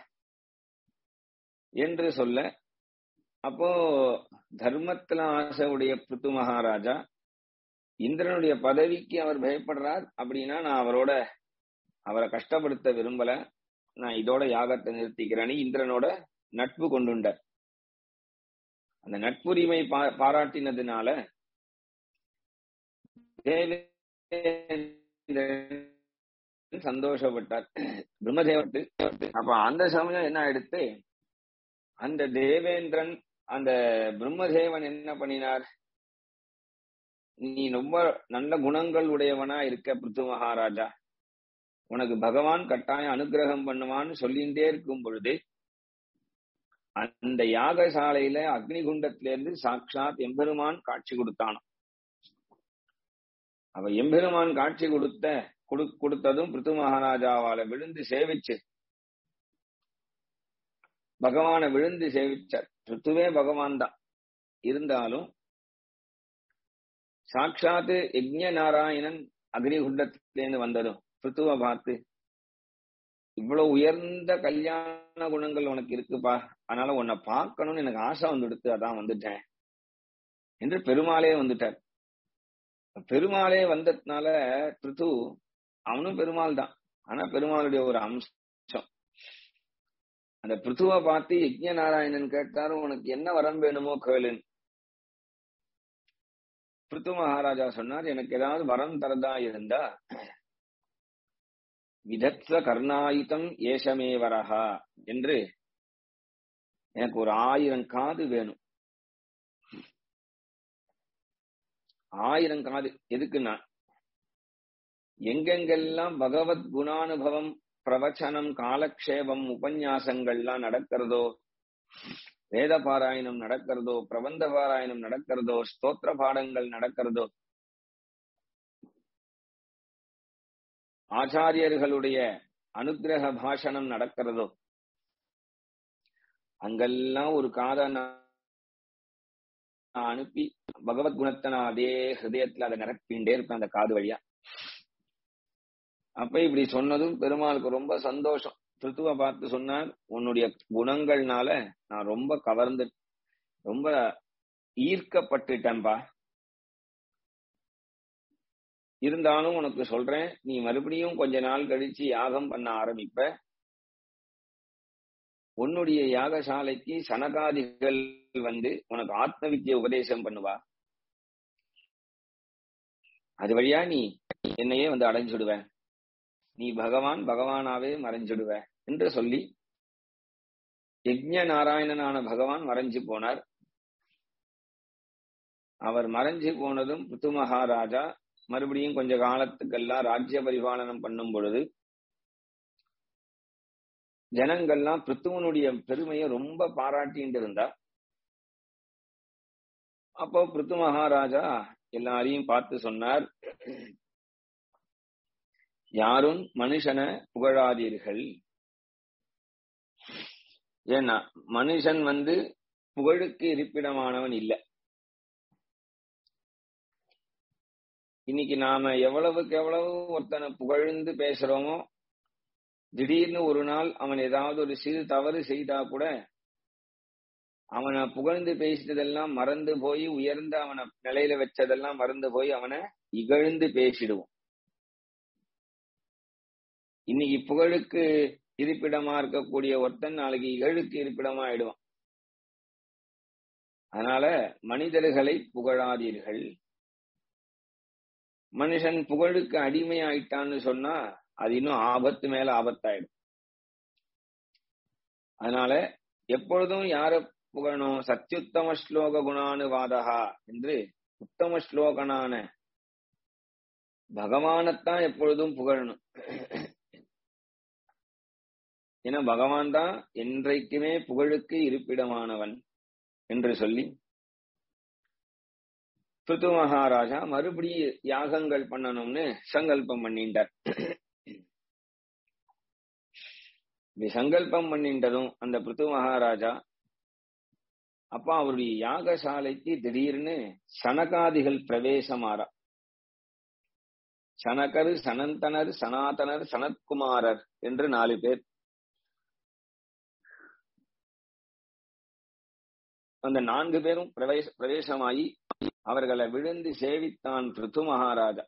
என்று சொல்ல அப்போ தர்மத்துல ஆசை உடைய பிருத்து மகாராஜா இந்திரனுடைய பதவிக்கு அவர் பயப்படுறார் அப்படின்னா நான் அவரோட அவரை கஷ்டப்படுத்த விரும்பல நான் இதோட யாகத்தை நிறுத்திக்கிறேன்னு இந்திரனோட நட்பு கொண்டுண்டார் அந்த நட்புரிமை பாராட்டினதுனால சந்தோஷப்பட்டார் பிரம்மதேவட்டு அப்ப அந்த சமயம் என்ன ஆயிடுத்து அந்த தேவேந்திரன் அந்த பிரம்மதேவன் என்ன பண்ணினார் நீ ரொம்ப நல்ல குணங்கள் உடையவனா இருக்க பிருத்து மகாராஜா உனக்கு பகவான் கட்டாயம் அனுகிரகம் பண்ணுவான்னு சொல்லிட்டே இருக்கும் பொழுது அந்த யாகசாலையில அக்னிகுண்டத்திலிருந்து சாட்சாத் எம்பெருமான் காட்சி கொடுத்தானாம் அவ எம்பெருமான் காட்சி கொடுத்த கொடுத்ததும் பிருத்து மகாராஜாவால விழுந்து சேவிச்சு பகவான விழுந்து சேவிச்சார் பிருத்துவே பகவான் தான் இருந்தாலும் சாட்சாத்து யஜ்ய நாராயணன் அக்னிகுண்டத்திலேருந்து வந்ததும் பிருத்துவ பார்த்து இவ்வளவு உயர்ந்த கல்யாண குணங்கள் உனக்கு இருக்குப்பா அதனால உன்னை பார்க்கணும்னு எனக்கு ஆசை வந்துடுத்து அதான் வந்துட்டேன் என்று பெருமாளே வந்துட்டார் பெருமாளே வந்ததுனால பிருத்து அவனும் பெருமாள் தான் ஆனா பெருமாளுடைய ஒரு அம்சம் அந்த பிருத்துவ பார்த்து யஜ்ய நாராயணன் கேட்டாரு உனக்கு என்ன வரம் வேணுமோ கேளுன்னு பிருத்து மகாராஜா சொன்னார் எனக்கு ஏதாவது வரம் தரதா இருந்தா விதத்வ கர்ணாயுதம் ஏஷமேவரஹா என்று எனக்கு ஒரு ஆயிரம் காது வேணும் ஆயிரம் காது எதுக்குன்னா எங்கெங்கெல்லாம் பகவத் குணானுபவம் பிரவச்சனம் காலக்ஷேபம் உபன்யாசங்கள்லாம் நடக்கிறதோ வேத பாராயணம் நடக்கிறதோ பிரபந்த பாராயணம் நடக்கிறதோ ஸ்தோத்திர பாடங்கள் நடக்கிறதோ ஆச்சாரியர்களுடைய அனுகிரக பாஷணம் நடக்கிறதோ அங்கெல்லாம் ஒரு காதை நான் அனுப்பி பகவத் குணத்தை நான் அதே ஹிருதயத்துல அதை நிரப்பிண்டே இருப்பேன் அந்த காது வழியா அப்ப இப்படி சொன்னதும் பெருமாளுக்கு ரொம்ப சந்தோஷம் பிருத்துவ பார்த்து சொன்னார் உன்னுடைய குணங்கள்னால நான் ரொம்ப கவர்ந்து ரொம்ப ஈர்க்கப்பட்டுட்டேன்பா இருந்தாலும் உனக்கு சொல்றேன் நீ மறுபடியும் கொஞ்ச நாள் கழிச்சு யாகம் பண்ண ஆரம்பிப்ப உன்னுடைய யாகசாலைக்கு சனகாதிகள் வந்து உனக்கு ஆத்ம வித்தியை உபதேசம் பண்ணுவா அது வழியா நீ என்னையே வந்து அடைஞ்சுடுவ நீ பகவான் பகவானாவே மறைஞ்சிடுவ என்று சொல்லி யஜ்ஞ நாராயணனான பகவான் மறைஞ்சு போனார் அவர் மறைஞ்சு போனதும் புத்து மகாராஜா மறுபடியும் கொஞ்ச காலத்துக்கெல்லாம் ராஜ்ய பரிபாலனம் பண்ணும் பொழுது ஜனங்கள்லாம் பிருத்துவனுடைய பெருமையை ரொம்ப பாராட்டிட்டு இருந்தா அப்போ பிருத்து மகாராஜா எல்லாரையும் பார்த்து சொன்னார் யாரும் மனுஷனை புகழாதீர்கள் ஏன்னா மனுஷன் வந்து புகழுக்கு இருப்பிடமானவன் இல்லை இன்னைக்கு நாம எவ்வளவுக்கு எவ்வளவு ஒருத்தனை புகழ்ந்து பேசுறோமோ திடீர்னு ஒரு நாள் அவன் ஏதாவது ஒரு சிறு தவறு செய்தா கூட அவனை புகழ்ந்து பேசிட்டதெல்லாம் மறந்து போய் உயர்ந்த அவனை நிலையில வச்சதெல்லாம் மறந்து போய் அவனை இகழ்ந்து பேசிடுவோம் இன்னைக்கு புகழுக்கு இருப்பிடமா இருக்கக்கூடிய ஒருத்தன் நாளைக்கு இகழுக்கு இருப்பிடமா ஆயிடுவான் அதனால மனிதர்களை புகழாதீர்கள் மனுஷன் புகழுக்கு அடிமை ஆயிட்டான்னு சொன்னா அது இன்னும் ஆபத்து மேல ஆபத்தாயிடும் அதனால எப்பொழுதும் யார புகழணும் சத்யுத்தம ஸ்லோக குணானுவாதகா என்று உத்தம ஸ்லோகனான பகவானைத்தான் எப்பொழுதும் புகழணும் ஏன்னா பகவான் தான் என்றைக்குமே புகழுக்கு இருப்பிடமானவன் என்று சொல்லி பிருத்து மகாராஜா மறுபடியும் யாகங்கள் பண்ணணும்னு சங்கல்பம் பண்ணிட்டார் இப்படி சங்கல்பம் பண்ணின்றதும் அந்த பிருத்து மகாராஜா அப்ப அவருடைய யாகசாலைக்கு திடீர்னு சனகாதிகள் பிரவேசமாறா சனகர் சனந்தனர் சனாதனர் சனத்குமாரர் என்று நாலு பேர் அந்த நான்கு பேரும் பிரவேச பிரவேசமாயி அவர்களை விழுந்து சேவித்தான் பிருத்து மகாராஜா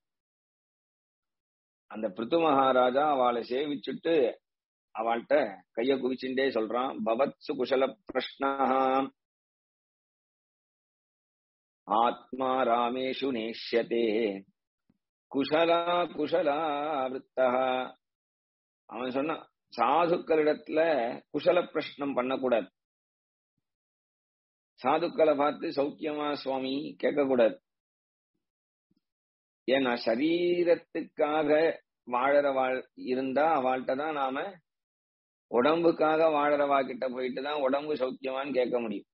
அந்த பிருத்து மகாராஜா அவளை சேவிச்சுட்டு அவள்கிட்ட கைய குவிச்சுட்டே சொல்றான் பவத்சு குஷல பிரஷ்னாம் ஆத்மா ராமேஷு நேஷ்யதே குஷலா குஷலா விருத்தா அவன் சொன்னான் சாதுக்களிடத்துல குஷல பிரஷ்னம் பண்ணக்கூடாது சாதுக்களை பார்த்து சௌக்கியமா சுவாமி கேட்கக்கூடாது ஏன்னா சரீரத்துக்காக வாழற வாழ் இருந்தா அவள்கிட்ட தான் நாம உடம்புக்காக வாழறவா கிட்ட போயிட்டு தான் உடம்பு சௌக்கியமான்னு கேட்க முடியும்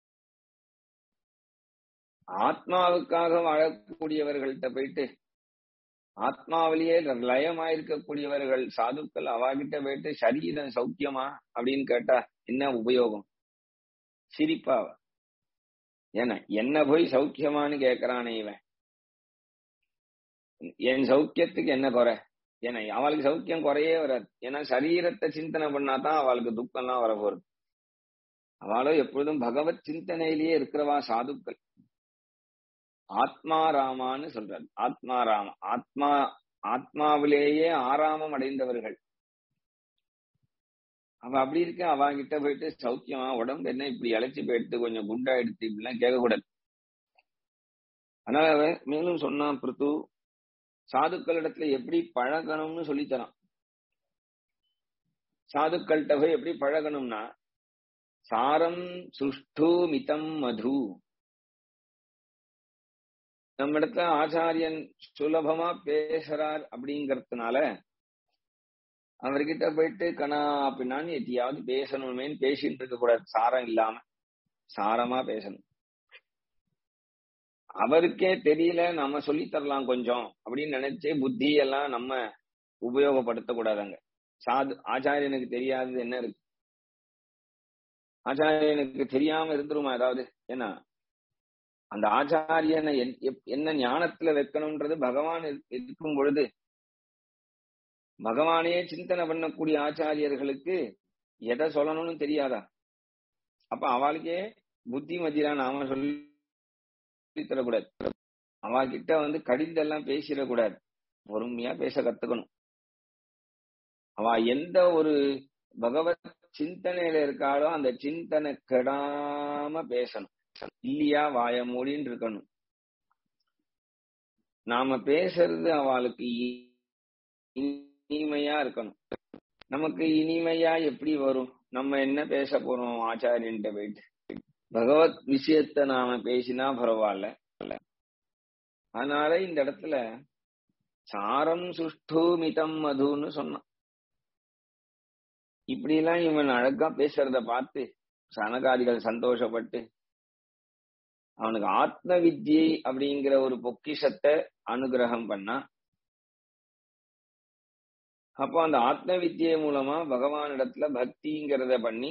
ஆத்மாவுக்காக வாழக்கூடியவர்கள்ட்ட போயிட்டு ஆத்மாவிலேயே லயமாயிருக்கக்கூடியவர்கள் சாதுக்கள் அவாகிட்ட போயிட்டு சரீரம் சௌக்கியமா அப்படின்னு கேட்டா என்ன உபயோகம் சிரிப்பாவ ஏன்னா என்ன போய் சௌக்கியமான்னு கேக்குறானே இவன் என் சௌக்கியத்துக்கு என்ன குறை ஏன்னா அவளுக்கு சௌக்கியம் குறையே வராது ஏன்னா சரீரத்தை சிந்தனை பண்ணாதான் அவளுக்கு துக்கம்லாம் வரப்போறது அவளும் எப்பொழுதும் பகவத் சிந்தனையிலேயே இருக்கிறவா சாதுக்கள் ஆத்மாராமான்னு சொல்றாரு ஆத்மாராம ஆத்மா ஆத்மாவிலேயே ஆராமம் அடைந்தவர்கள் அவ அப்படி இருக்க அவ கிட்ட போயிட்டு சௌக்கியமா உடம்பு என்ன இப்படி இழைச்சி போயிட்டு கொஞ்சம் குண்டா எடுத்து இப்படிலாம் கேட்கக்கூடாது அதனால அவன் மேலும் சொன்னான் பிருத்து சாதுக்களிடத்துல எப்படி பழகணும்னு சொல்லித்தரான் சாதுக்கள்கிட்ட போய் எப்படி பழகணும்னா சாரம் சுஷ்டு மிதம் மது நம்ம இடத்துல ஆச்சாரியன் சுலபமா பேசுறார் அப்படிங்கறதுனால அவர்கிட்ட போயிட்டு கணா அப்படின்னான்னு எத்தியாவது பேசணுமேன்னு பேசிட்டு இருக்க கூடாது சாரம் இல்லாம சாரமா பேசணும் அவருக்கே தெரியல நம்ம சொல்லி தரலாம் கொஞ்சம் அப்படின்னு நினைச்சு புத்தி எல்லாம் நம்ம உபயோகப்படுத்த கூடாதாங்க சாது ஆச்சாரியனுக்கு தெரியாதது என்ன இருக்கு ஆச்சாரியனுக்கு தெரியாம இருந்துருமா ஏதாவது ஏன்னா அந்த ஆச்சாரியனை என்ன ஞானத்துல வைக்கணும்ன்றது பகவான் இருக்கும் பொழுது பகவானே சிந்தனை பண்ணக்கூடிய ஆச்சாரியர்களுக்கு எதை சொல்லணும்னு தெரியாதா அப்ப அவளுக்கே புத்தி மதியா நாம சொல்லி தரக்கூடாது அவகிட்ட வந்து கடிதெல்லாம் பேசிடக்கூடாது பொறுமையா பேச கத்துக்கணும் அவ எந்த ஒரு பகவத் சிந்தனையில இருக்காளோ அந்த சிந்தனை கெடாம பேசணும் இல்லையா வாய மூடின்னு இருக்கணும் நாம பேசுறது அவளுக்கு இனிமையா இருக்கணும் நமக்கு இனிமையா எப்படி வரும் நம்ம என்ன பேச போறோம் ஆச்சாரியன்ட்ட போயிட்டு பகவத் விஷயத்த நாம பேசினா பரவாயில்ல அதனால இந்த இடத்துல சாரம் சுஷ்டு மிதம் மதுன்னு சொன்னான் இப்படி எல்லாம் இவன் அழகா பேசுறத பார்த்து சனகாதிகள் சந்தோஷப்பட்டு அவனுக்கு ஆத்ம வித்யை அப்படிங்கிற ஒரு பொக்கிஷத்தை அனுகிரகம் பண்ணா அப்போ அந்த ஆத்ம வித்யை மூலமா பகவானிடத்துல பக்திங்கிறத பண்ணி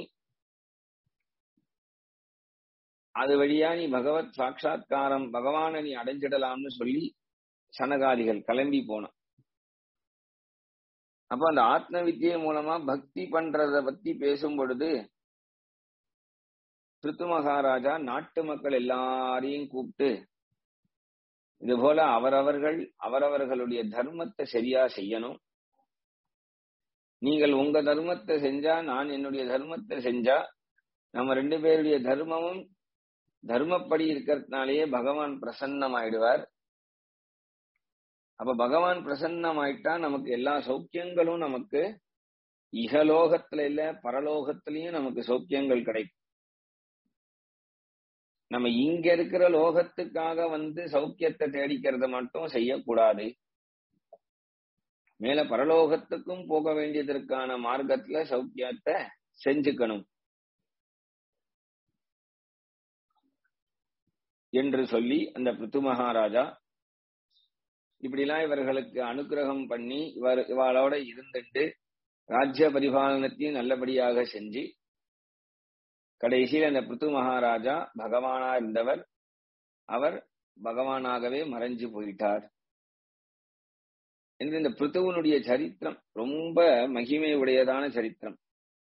அது வழியா நீ பகவத் சாட்சா்காரம் பகவானை நீ அடைஞ்சிடலாம்னு சொல்லி சனகாதிகள் கிளம்பி போனான் அப்ப அந்த ஆத்ம வித்யை மூலமா பக்தி பண்றத பத்தி பேசும் பொழுது பிருத்து மகாராஜா நாட்டு மக்கள் எல்லாரையும் கூப்பிட்டு இது போல அவரவர்கள் அவரவர்களுடைய தர்மத்தை சரியா செய்யணும் நீங்கள் உங்க தர்மத்தை செஞ்சா நான் என்னுடைய தர்மத்தை செஞ்சா நம்ம ரெண்டு பேருடைய தர்மமும் தர்மப்படி இருக்கிறதுனாலேயே பகவான் பிரசன்னமாயிடுவார் அப்ப பகவான் பிரசன்னமாயிட்டா நமக்கு எல்லா சௌக்கியங்களும் நமக்கு இகலோகத்துல இல்ல பரலோகத்திலயும் நமக்கு சௌக்கியங்கள் கிடைக்கும் நம்ம இங்க இருக்கிற லோகத்துக்காக வந்து சௌக்கியத்தை தேடிக்கிறத மட்டும் செய்யக்கூடாது மேல பரலோகத்துக்கும் போக வேண்டியதற்கான மார்க்கத்துல சௌக்கியத்தை செஞ்சுக்கணும் என்று சொல்லி அந்த பிருத்து மகாராஜா இப்படிலாம் இவர்களுக்கு அனுகிரகம் பண்ணி இவர் இவாளோட இருந்துட்டு ராஜ்ய பரிபாலனத்தையும் நல்லபடியாக செஞ்சு கடைசியில் அந்த பிருத்து மகாராஜா பகவானா இருந்தவர் அவர் பகவானாகவே மறைஞ்சு போயிட்டார் என்று இந்த பிருத்துவனுடைய சரித்திரம் ரொம்ப மகிமை உடையதான சரித்திரம்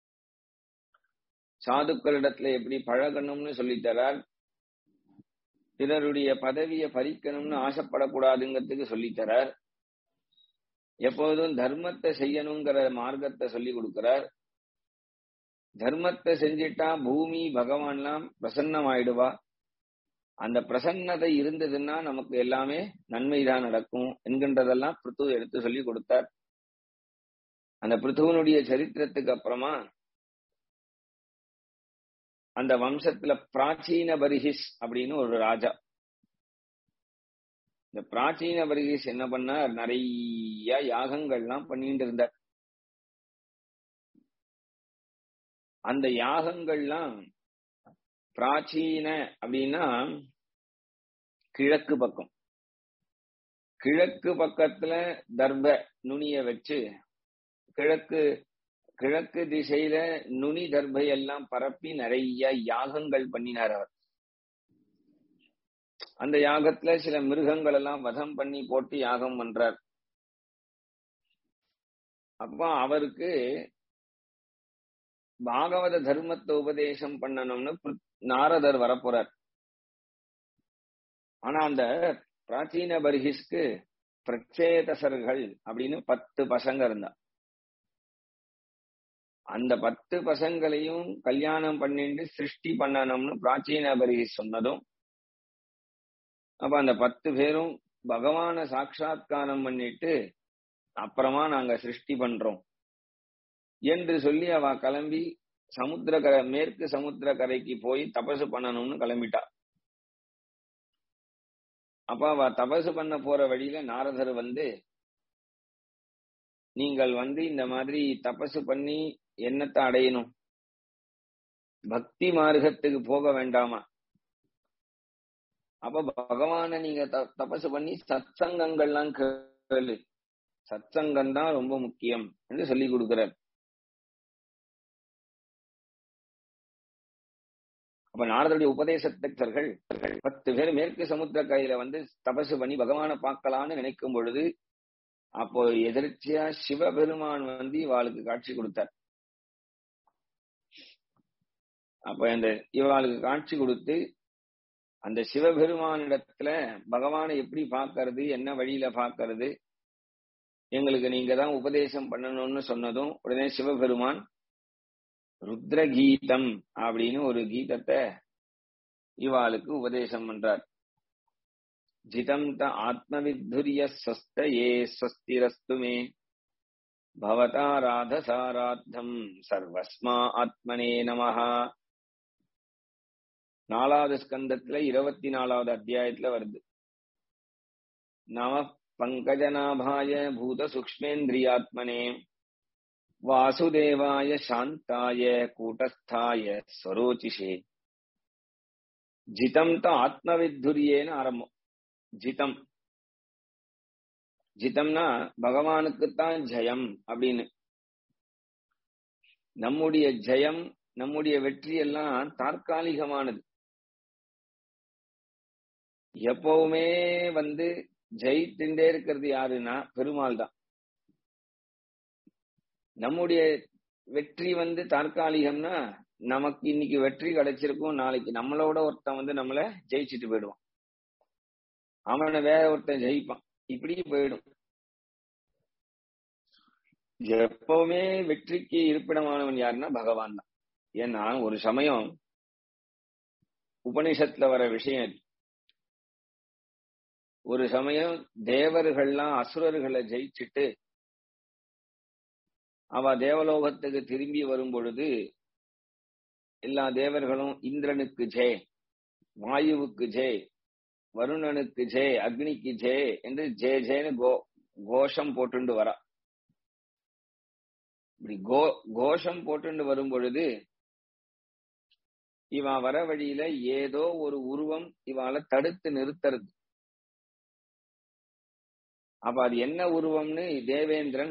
சாதுக்களிடத்துல எப்படி பழகணும்னு சொல்லித்தரார் பிறருடைய பதவியை பறிக்கணும்னு ஆசைப்படக்கூடாதுங்கிறதுக்கு சொல்லித்தரார் எப்போதும் தர்மத்தை செய்யணுங்கிற மார்க்கத்தை சொல்லி கொடுக்கிறார் தர்மத்தை செஞ்சிட்டா பூமி பகவான்லாம் பிரசன்னமாயிடுவா அந்த பிரசன்னதை இருந்ததுன்னா நமக்கு எல்லாமே நன்மைதான் நடக்கும் என்கின்றதெல்லாம் பிருத்து எடுத்து சொல்லி கொடுத்தார் அந்த பிருத்துவனுடைய சரித்திரத்துக்கு அப்புறமா அந்த வம்சத்துல பிராச்சீன பரிஹிஸ் அப்படின்னு ஒரு ராஜா இந்த பிராச்சீன பரிஹிஸ் என்ன பண்ணார் நிறைய யாகங்கள்லாம் பண்ணிட்டு இருந்தார் அந்த யாகங்கள்லாம் பிராச்சீன அப்படின்னா கிழக்கு பக்கம் கிழக்கு பக்கத்துல தர்ப நுனிய வச்சு கிழக்கு கிழக்கு திசையில நுனி தர்பை எல்லாம் பரப்பி நிறைய யாகங்கள் பண்ணினார் அவர் அந்த யாகத்துல சில மிருகங்கள் எல்லாம் வதம் பண்ணி போட்டு யாகம் பண்றார் அப்ப அவருக்கு பாகவத தர்மத்தை உபதேசம் பண்ணணும்னு நாரதர் வரப்போறார் ஆனா அந்த பிராச்சீன பர்ஹிஸ்க்கு பிரச்சேதசர்கள் அப்படின்னு பத்து பசங்க இருந்தா அந்த பத்து பசங்களையும் கல்யாணம் பண்ணிட்டு சிருஷ்டி பண்ணணும்னு பிராச்சீன பர்ஹிஸ் சொன்னதும் அப்ப அந்த பத்து பேரும் பகவான சாட்சா்காரம் பண்ணிட்டு அப்புறமா நாங்க சிருஷ்டி பண்றோம் என்று சொல்லி அவ கிளம்பி சமுத்திரக்கரை மேற்கு சமுத்திர கரைக்கு போய் தபசு பண்ணணும்னு கிளம்பிட்டா அப்ப அவ தபசு பண்ண போற வழியில நாரதர் வந்து நீங்கள் வந்து இந்த மாதிரி தபசு பண்ணி என்னத்தை அடையணும் பக்தி மார்க்கத்துக்கு போக வேண்டாமா அப்ப பகவான நீங்க தபசு பண்ணி சத்சங்கங்கள்லாம் கேளு சத்சங்கம் தான் ரொம்ப முக்கியம் என்று சொல்லி கொடுக்கிறார் அப்ப நாரதருடைய உபதேசத்தர்கள் பத்து பேர் மேற்கு சமுத்திர கரையில வந்து தபசு பண்ணி பகவானை பார்க்கலான்னு நினைக்கும் பொழுது அப்போ எதிர்ச்சியா சிவபெருமான் வந்து இவாளுக்கு காட்சி கொடுத்தார் அப்ப அந்த இவாளுக்கு காட்சி கொடுத்து அந்த சிவபெருமானிடத்துல பகவானை எப்படி பார்க்கறது என்ன வழியில பார்க்கறது எங்களுக்கு நீங்க தான் உபதேசம் பண்ணணும்னு சொன்னதும் உடனே சிவபெருமான் ருத்ர கீதம் அப்படின்னு ஒரு கீதத்தை இவாளுக்கு உபதேசம் பண்றார் ஜிதம் த ஆத்மவித்துரிய ஸ்வஸ்த ஏ ஸ்வஸ்திரஸ்து மே பவதா ராதசாராத்தம் சர்வஸ்மா ஆத்மனே நமஹா நாலாவது ஸ்கந்தத்துல இருபத்தி நாலாவது அத்தியாயத்துல வருது நம பங்கஜநாபாய பூத சூக்மேந்திரியாத்மனே வாசுதேவாய சாந்தாய கூட்டஸ்தாய ஸ்வரோச்சிஷே ஜிதம் தான் ஆத்மவித்துரியேன்னு ஆரம்பம் ஜிதம் ஜிதம்னா பகவானுக்குத்தான் ஜெயம் அப்படின்னு நம்முடைய ஜெயம் நம்முடைய வெற்றி எல்லாம் தற்காலிகமானது எப்பவுமே வந்து ஜெயித்துட்டே இருக்கிறது யாருன்னா பெருமாள் தான் நம்முடைய வெற்றி வந்து தற்காலிகம்னா நமக்கு இன்னைக்கு வெற்றி கிடைச்சிருக்கும் நாளைக்கு நம்மளோட ஒருத்தன் வந்து நம்மள ஜெயிச்சுட்டு போயிடுவான் அவனை வேற ஒருத்தன் ஜெயிப்பான் இப்படி போயிடும் எப்பவுமே வெற்றிக்கு இருப்பிடமானவன் யாருன்னா பகவான் தான் ஏன்னா ஒரு சமயம் உபனிஷத்துல வர விஷயம் இது ஒரு சமயம் தேவர்கள்லாம் அசுரர்களை ஜெயிச்சுட்டு அவ தேவலோகத்துக்கு திரும்பி வரும் பொழுது எல்லா தேவர்களும் இந்திரனுக்கு ஜெய் வாயுவுக்கு ஜெய் வருணனுக்கு ஜெய் அக்னிக்கு ஜெய் என்று ஜெய ஜெயன்னு கோ கோஷம் போட்டுண்டு வரா இப்படி கோ கோஷம் போட்டுண்டு வரும் பொழுது இவன் வர வழியில ஏதோ ஒரு உருவம் இவாள தடுத்து நிறுத்துறது அப்ப அது என்ன உருவம்னு தேவேந்திரன்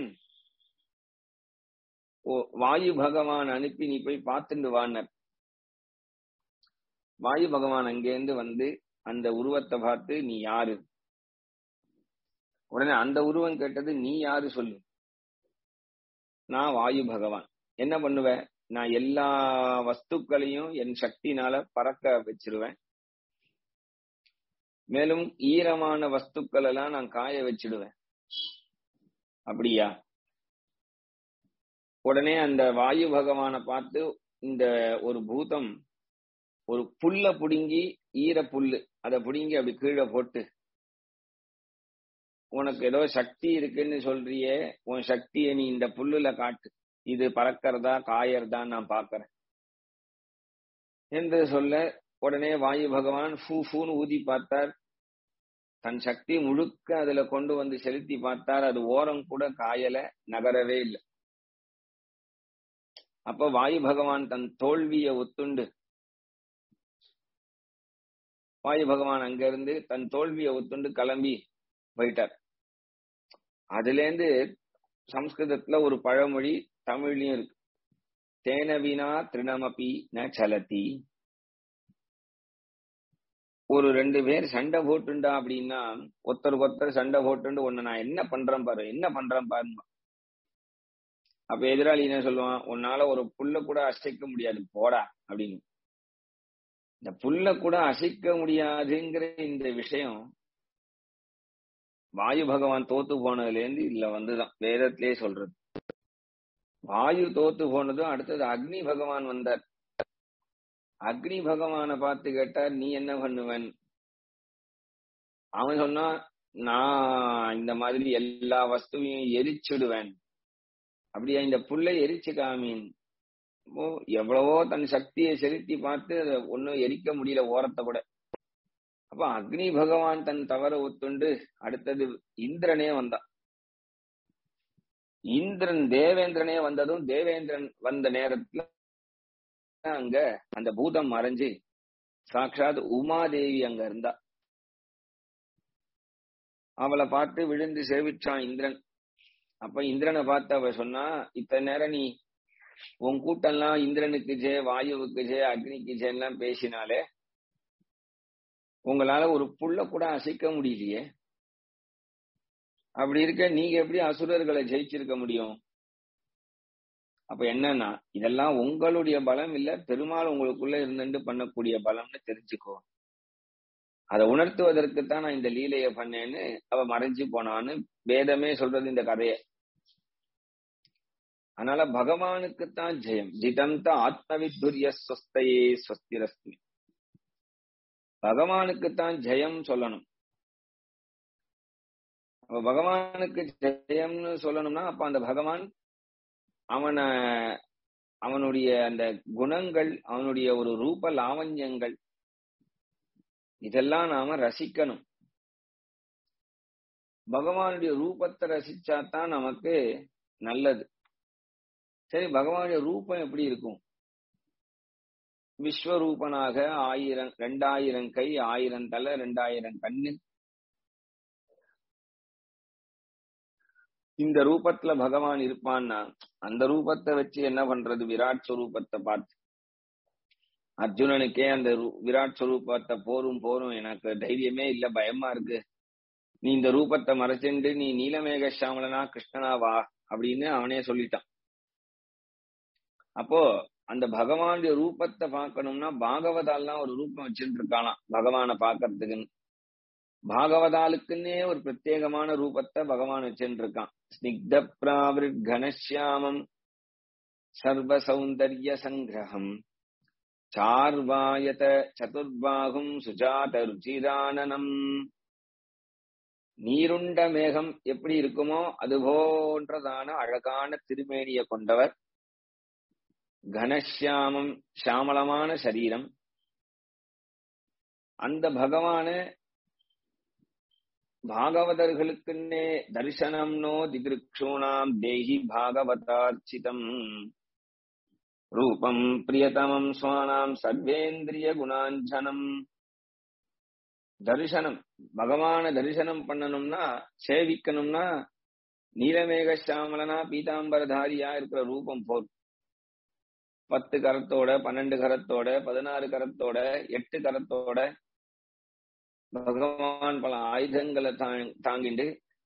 வாயு பகவான் அனுப்பி நீ போய் பார்த்துட்டு வானர் வாயு பகவான் அங்கேருந்து வந்து அந்த உருவத்தை பார்த்து நீ யாரு உடனே அந்த உருவம் கேட்டது நீ யாரு சொல்லு நான் வாயு பகவான் என்ன பண்ணுவேன் நான் எல்லா வஸ்துக்களையும் என் சக்தினால பறக்க வச்சிருவேன் மேலும் ஈரமான வஸ்துக்கள் எல்லாம் நான் காய வச்சிடுவேன் அப்படியா உடனே அந்த வாயு பகவானை பார்த்து இந்த ஒரு பூதம் ஒரு புல்ல புடுங்கி ஈர புல்லு அதை புடுங்கி அப்படி கீழே போட்டு உனக்கு ஏதோ சக்தி இருக்குன்னு சொல்றியே உன் சக்தியை நீ இந்த புல்லுல காட்டு இது பறக்கிறதா காயறதா நான் பாக்குறேன் என்று சொல்ல உடனே வாயு பகவான் ஃபூ ஃபூன்னு ஊதி பார்த்தார் தன் சக்தி முழுக்க அதுல கொண்டு வந்து செலுத்தி பார்த்தார் அது ஓரம் கூட காயல நகரவே இல்லை அப்ப வாயு பகவான் தன் தோல்வியை ஒத்துண்டு வாயு பகவான் அங்க இருந்து தன் தோல்வியை ஒத்துண்டு கிளம்பி போயிட்டார் அதுல இருந்து சம்ஸ்கிருதத்துல ஒரு பழமொழி தமிழ்லயும் இருக்கு தேனவினா திருணமபி ந சலதி ஒரு ரெண்டு பேர் சண்டை போட்டுண்டா அப்படின்னா ஒருத்தருக்கு ஒருத்தர் சண்டை போட்டுண்டு உன்னை நான் என்ன பண்றேன் பாரு என்ன பண்றேன் பாருமா அப்ப எதிராளி என்ன சொல்லுவான் உன்னால ஒரு புல்ல கூட அசைக்க முடியாது போடா அப்படின்னு இந்த புல்ல கூட அசைக்க முடியாதுங்கிற இந்த விஷயம் வாயு பகவான் தோத்து போனதுல இருந்து இதுல வந்துதான் வேதத்திலே சொல்றது வாயு தோத்து போனதும் அடுத்தது அக்னி பகவான் வந்தார் அக்னி பகவானை பார்த்து கேட்டார் நீ என்ன பண்ணுவன் அவன் சொன்னா நான் இந்த மாதிரி எல்லா வஸ்துவையும் எரிச்சிடுவேன் அப்படியா இந்த புல்லை எரிச்சு காமீன் எவ்வளவோ தன் சக்தியை செலுத்தி பார்த்து அதை ஒன்னும் எரிக்க முடியல ஓரத்தை கூட அப்ப அக்னி பகவான் தன் தவற ஒத்துண்டு அடுத்தது இந்திரனே வந்தான் இந்திரன் தேவேந்திரனே வந்ததும் தேவேந்திரன் வந்த நேரத்துல அங்க அந்த பூதம் மறைஞ்சு சாட்சாத் உமாதேவி அங்க இருந்தா அவளை பார்த்து விழுந்து சேவிச்சான் இந்திரன் அப்ப இந்திரனை பார்த்து அவ சொன்னா இத்தனை நேரம் நீ உன் கூட்டம்லாம் இந்திரனுக்கு ஜெய வாயுவுக்கு ஜெய அக்னிக்கு ஜெயெல்லாம் பேசினாலே உங்களால ஒரு புள்ள கூட அசைக்க முடியலையே அப்படி இருக்க நீங்க எப்படி அசுரர்களை ஜெயிச்சிருக்க முடியும் அப்ப என்னன்னா இதெல்லாம் உங்களுடைய பலம் இல்ல பெருமாள் உங்களுக்குள்ள இருந்துட்டு பண்ணக்கூடிய பலம்னு தெரிஞ்சுக்கோ அதை உணர்த்துவதற்கு தான் நான் இந்த லீலைய பண்ணேன்னு அவ மறைஞ்சு போனான்னு வேதமே சொல்றது இந்த கதைய அதனால பகவானுக்குத்தான் ஜெயம் ஜிதம் தான் ஆத்மவித்துரிய ஸ்வஸ்தையே ஸ்வஸ்திரஸ்மி பகவானுக்குத்தான் ஜெயம் சொல்லணும் அப்ப பகவானுக்கு ஜெயம்னு சொல்லணும்னா அப்ப அந்த பகவான் அவனை அவனுடைய அந்த குணங்கள் அவனுடைய ஒரு ரூப லாவண்யங்கள் இதெல்லாம் நாம ரசிக்கணும் பகவானுடைய ரூபத்தை ரசிச்சாதான் நமக்கு நல்லது சரி பகவானுடைய ரூபம் எப்படி இருக்கும் விஸ்வரூபனாக ஆயிரம் ரெண்டாயிரம் கை ஆயிரம் தலை ரெண்டாயிரம் கண்ணு இந்த ரூபத்துல பகவான் இருப்பான்னா அந்த ரூபத்தை வச்சு என்ன பண்றது விராட் ஸ்வரூபத்தை பார்த்து அர்ஜுனனுக்கே அந்த விராட் ஸ்வரூபத்தை போரும் போரும் எனக்கு தைரியமே இல்ல பயமா இருக்கு நீ இந்த ரூபத்தை மறைச்சுண்டு நீ நீலமேக சாமலனா கிருஷ்ணனா வா அப்படின்னு அவனே சொல்லிட்டான் அப்போ அந்த பகவானுடைய ரூபத்தை பார்க்கணும்னா பாகவதாலாம் ஒரு ரூபம் வச்சுட்டு இருக்கானாம் பகவானை பாக்குறதுக்குன்னு பாகவதாலுக்குன்னே ஒரு பிரத்யேகமான ரூபத்தை பகவான் வச்சுட்டு இருக்கான் ஸ்னிக்த பிராவிருட் கனசியாமம் சர்வ சௌந்தர்ய சங்கிரகம் சார்வாயத சதுர்பாகும் சுஜாத ருச்சிரானனம் நீருண்ட மேகம் எப்படி இருக்குமோ அது போன்றதான அழகான திருமேனிய கொண்டவர் கனசியாமம் சாமளமான சரீரம் அந்த பகவான பாகவதர்களுக்குன்னே தரிசனம் நோ திகிருக்ஷூணாம் தேஹி பாகவதார்ச்சிதம் ரூபம் பிரியதமம் சுவானாம் சர்வேந்திரிய குணாஞ்சனம் தரிசனம் பகவான தரிசனம் பண்ணணும்னா சேவிக்கணும்னா நீலமேக சாமலனா பீதாம்பரதாரியா இருக்கிற ரூபம் போதும் பத்து கரத்தோட பன்னெண்டு கரத்தோட பதினாறு கரத்தோட எட்டு கரத்தோட பகவான் பல ஆயுதங்களை தாங்கிண்டு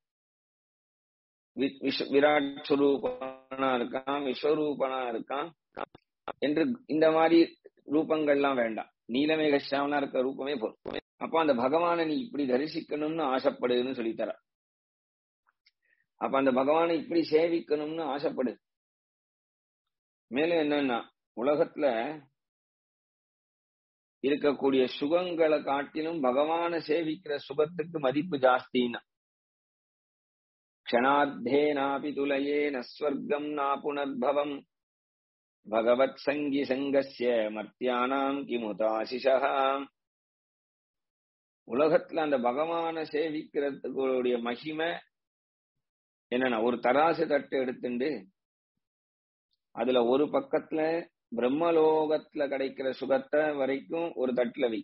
விராட் சுரூபனா இருக்கான் விஸ்வரூபனா இருக்கான் என்று இந்த மாதிரி ரூபங்கள்லாம் வேண்டாம் நீலமேக சாமனா இருக்க ரூபமே போதும் அப்ப அந்த பகவானை நீ இப்படி தரிசிக்கணும்னு ஆசைப்படுன்னு சொல்லித்தர அப்ப அந்த பகவானை இப்படி சேவிக்கணும்னு ஆசைப்படு மேலும் என்னன்னா உலகத்துல இருக்கக்கூடிய சுகங்களை காட்டிலும் பகவான சேவிக்கிற சுகத்துக்கு மதிப்பு ஜாஸ்தின்னா க்ஷணாத்தேனாபி துலயே நஸ்வர்க்கம் நா புனர்பவம் பகவத் சங்கி சங்கஸ்ய மர்த்தியானாம் கிமுதாசிஷா உலகத்துல அந்த பகவான சேவிக்கிறதுக்குடைய மகிமை என்னன்னா ஒரு தராசு தட்டு எடுத்துண்டு அதுல ஒரு பக்கத்துல பிரம்மலோகத்துல கிடைக்கிற சுகத்தை வரைக்கும் ஒரு தட்டுல வை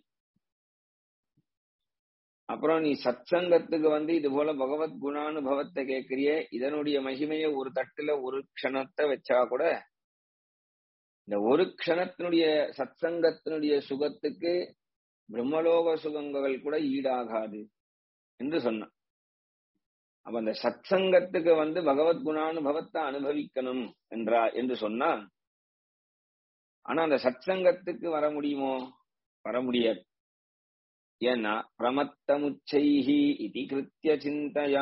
அப்புறம் நீ சத்சங்கத்துக்கு வந்து இது போல பகவத் குணானுபவத்தை கேட்கிறிய இதனுடைய மகிமைய ஒரு தட்டுல ஒரு க்ஷணத்தை வச்சா கூட இந்த ஒரு க்ஷணத்தினுடைய சத்சங்கத்தினுடைய சுகத்துக்கு பிரம்மலோக சுகங்கள் கூட ஈடாகாது என்று சொன்னான் அப்ப அந்த சத்சங்கத்துக்கு வந்து பகவத் குணானுபவத்தை அனுபவிக்கணும் என்றா என்று சொன்னா ஆனா அந்த சத்சங்கத்துக்கு வர முடியுமோ வர முடியாது ஏன்னா பிரமத்தமுச்சைஹி இதி கிருத்திய சிந்தையா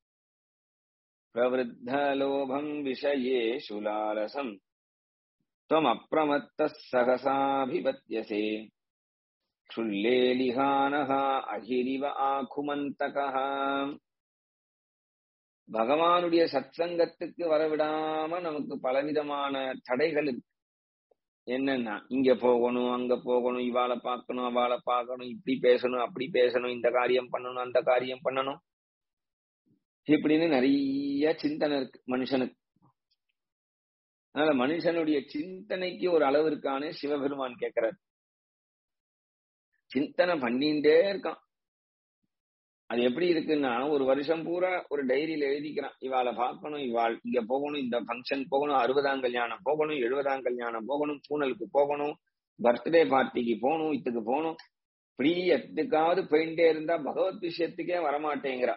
பிரவருத்தலோபம் விஷயே சுலாலசம் துவம் அப்பிரமத்த சகசாபிபத்தியசே க்ஷுல்லேலிஹானஹா அகிரிவ ஆகுமந்தகா பகவானுடைய சத்சங்கத்துக்கு வரவிடாம நமக்கு பலவிதமான தடைகள் இருக்கு என்னன்னா இங்க போகணும் அங்க போகணும் இவாளை பார்க்கணும் அவளை பார்க்கணும் இப்படி பேசணும் அப்படி பேசணும் இந்த காரியம் பண்ணணும் அந்த காரியம் பண்ணணும் இப்படின்னு நிறைய சிந்தனை இருக்கு மனுஷனுக்கு அதனால மனுஷனுடைய சிந்தனைக்கு ஒரு அளவு இருக்கான்னு சிவபெருமான் கேட்கிறார் சிந்தனை பண்ணிட்டே இருக்கான் அது எப்படி இருக்குன்னா ஒரு வருஷம் பூரா ஒரு டைரியில எழுதிக்கிறான் இவாளை பார்க்கணும் இவாள் இங்க போகணும் இந்த ஃபங்க்ஷன் போகணும் அறுபதாம் கல்யாணம் போகணும் எழுபதாம் கல்யாணம் போகணும் பூனலுக்கு போகணும் பர்த்டே பார்ட்டிக்கு போகணும் இத்துக்கு போகணும் இப்படி எத்துக்காவது போயிட்டே இருந்தா பகவத் விஷயத்துக்கே வரமாட்டேங்கிறா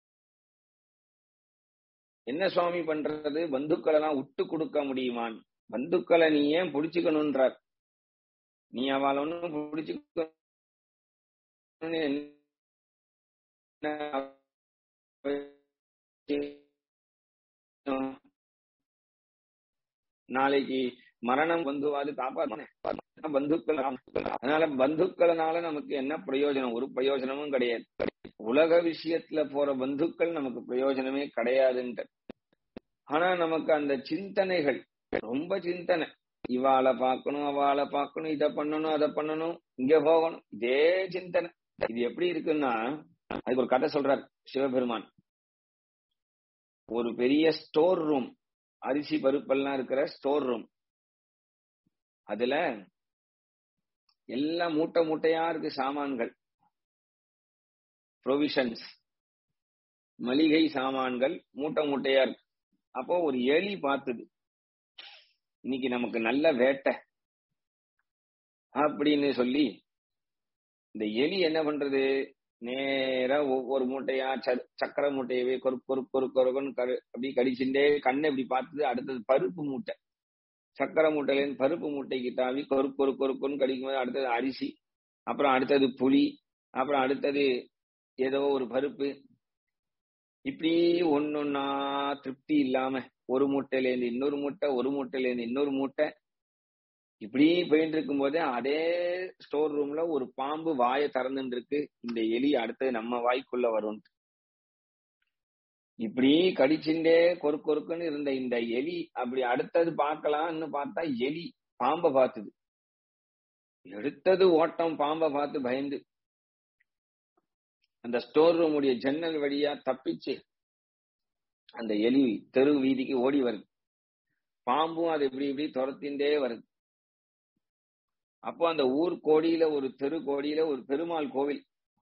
என்ன சுவாமி பண்றது பந்துக்களை எல்லாம் விட்டு கொடுக்க முடியுமான் பந்துக்களை நீ ஏன் புடிச்சுக்கணும்ன்றார் நீ அவளை ஒன்னும் புடிச்சுக்க நாளைக்கு மரணம் பந்துவாது காப்பாற்ற பந்துக்கள் அதனால பந்துக்கள்னால நமக்கு என்ன பிரயோஜனம் ஒரு பிரயோஜனமும் கிடையாது உலக விஷயத்துல போற பந்துக்கள் நமக்கு பிரயோஜனமே கிடையாதுன்ட்டு ஆனா நமக்கு அந்த சிந்தனைகள் ரொம்ப சிந்தனை இவாளை பார்க்கணும் அவளை பார்க்கணும் இதை பண்ணணும் அதை பண்ணணும் இங்க போகணும் இதே சிந்தனை இது எப்படி இருக்குன்னா அதுக்கு ஒரு கதை சொல்றார் சிவபெருமான் ஒரு பெரிய ஸ்டோர் ரூம் அரிசி பருப்பெல்லாம் இருக்கிற ஸ்டோர் ரூம் அதுல எல்லாம் மூட்டை மூட்டையா இருக்கு சாமான்கள் ப்ரொவிஷன்ஸ் மளிகை சாமான்கள் மூட்டை மூட்டையா இருக்கு அப்போ ஒரு எலி பார்த்தது இன்னைக்கு நமக்கு நல்ல வேட்டை அப்படின்னு சொல்லி இந்த எலி என்ன பண்றது நேரா ஒவ்வொரு மூட்டையா ச- சக்கரை மூட்டையவே கொரு கொரு கொரு கொருன்னு கரு அப்படி கடிச்சுட்டே கண்ணை இப்படி பார்த்தது அடுத்தது பருப்பு மூட்டை சக்கரை மூட்டையில இருந்து பருப்பு மூட்டைக்கு தாவி கொரு கொரு கொருக்குன்னு கடிக்கும் போது அடுத்தது அரிசி அப்புறம் அடுத்தது புளி அப்புறம் அடுத்தது ஏதோ ஒரு பருப்பு இப்படி ஒன்னொன்னா திருப்தி இல்லாம ஒரு மூட்டையில இருந்து இன்னொரு மூட்டை ஒரு மூட்டையில இருந்து இன்னொரு மூட்டை இப்படி போயிட்டு இருக்கும் போதே அதே ஸ்டோர் ரூம்ல ஒரு பாம்பு வாயை திறந்துட்டு இருக்கு இந்த எலி அடுத்தது நம்ம வாய்க்குள்ள வரும் இப்படி கடிச்சுட்டே கொறு கொறுக்குன்னு இருந்த இந்த எலி அப்படி அடுத்தது பார்க்கலாம்னு பார்த்தா எலி பாம்பை பார்த்தது எடுத்தது ஓட்டம் பாம்பை பார்த்து பயந்து அந்த ஸ்டோர் ரூம் உடைய ஜன்னல் வழியா தப்பிச்சு அந்த எலி தெரு வீதிக்கு ஓடி வருது பாம்பும் அது இப்படி இப்படி துரத்தின்றே வருது அப்போ அந்த ஊர் கோடியில ஒரு தெரு கோடியில ஒரு பெருமாள் கோவில்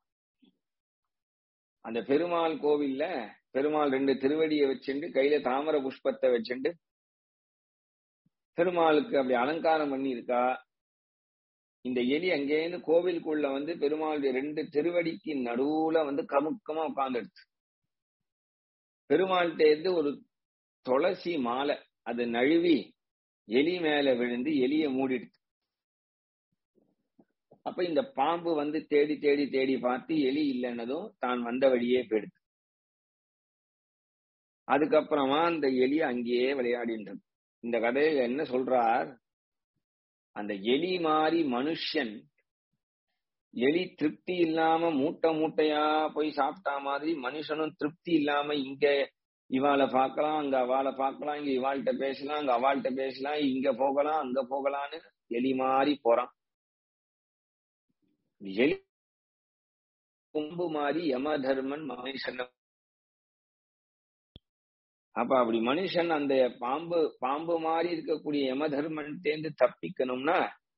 அந்த பெருமாள் கோவில்ல பெருமாள் ரெண்டு திருவடியை வச்சுண்டு கையில தாமர புஷ்பத்தை வச்சுண்டு பெருமாளுக்கு அப்படி அலங்காரம் பண்ணி இருக்கா இந்த எலி அங்கேருந்து கோவிலுக்குள்ள வந்து பெருமாளுடைய ரெண்டு திருவடிக்கு நடுவுல வந்து கமுக்கமா உட்கார்ந்துடுச்சு பெருமாள்கிட்ட இருந்து ஒரு துளசி மாலை அது நழுவி எலி மேல விழுந்து எலிய மூடிடுச்சு அப்ப இந்த பாம்பு வந்து தேடி தேடி தேடி பார்த்து எலி இல்லைன்னதும் தான் வந்த வழியே போயிடுது அதுக்கப்புறமா அந்த எலி அங்கேயே விளையாடின்றது இந்த கதையில என்ன சொல்றார் அந்த எலி மாதிரி மனுஷன் எலி திருப்தி இல்லாம மூட்டை மூட்டையா போய் சாப்பிட்டா மாதிரி மனுஷனும் திருப்தி இல்லாம இங்க இவாளை பார்க்கலாம் அங்க அவளை பார்க்கலாம் இங்க இவாள்கிட்ட பேசலாம் அங்க அவள்கிட்ட பேசலாம் இங்க போகலாம் அங்க போகலான்னு எலி மாதிரி போறான் எலி கொம்பு மாதிரி யம தர்மன் மனுஷன் அப்ப அப்படி மனுஷன் அந்த பாம்பு பாம்பு மாதிரி இருக்கக்கூடிய யம தர்மன் தேர்ந்து தப்பிக்கணும்னா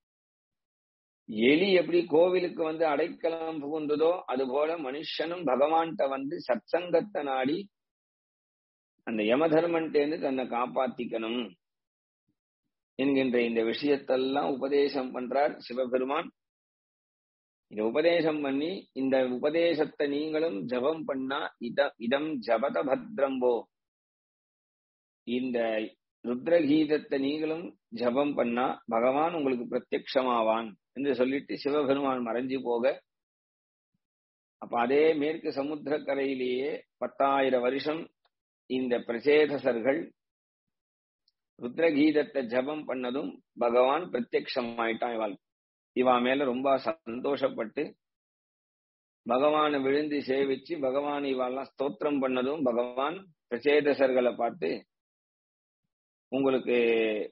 எலி எப்படி கோவிலுக்கு வந்து அடைக்கலம் புகுந்ததோ அது போல மனுஷனும் பகவான்கிட்ட வந்து சத்சங்கத்தை நாடி அந்த யமதர்மன்டேந்து தன்னை காப்பாத்திக்கணும் என்கின்ற இந்த விஷயத்தெல்லாம் உபதேசம் பண்றார் சிவபெருமான் இத உபதேசம் பண்ணி இந்த உபதேசத்தை நீங்களும் ஜபம் பண்ணா இத இதம் ஜபத பத்ரம்போ இந்த ருத்ரகீதத்தை நீங்களும் ஜபம் பண்ணா பகவான் உங்களுக்கு பிரத்யக்ஷமாவான் என்று சொல்லிட்டு சிவபெருமான் மறைஞ்சு போக அப்ப அதே மேற்கு சமுத்திரக்கரையிலேயே பத்தாயிரம் வருஷம் இந்த பிரசேதசர்கள் ருத்ரகீதத்தை ஜபம் பண்ணதும் பகவான் பிரத்யக்ஷமாயிட்டான் இவாள் இவா மேல ரொம்ப சந்தோஷப்பட்டு பகவானை விழுந்து சேவிச்சு பகவான் இவாள்லாம் ஸ்தோத்திரம் பண்ணதும் பகவான் பிரசேதசர்களை பார்த்து உங்களுக்கு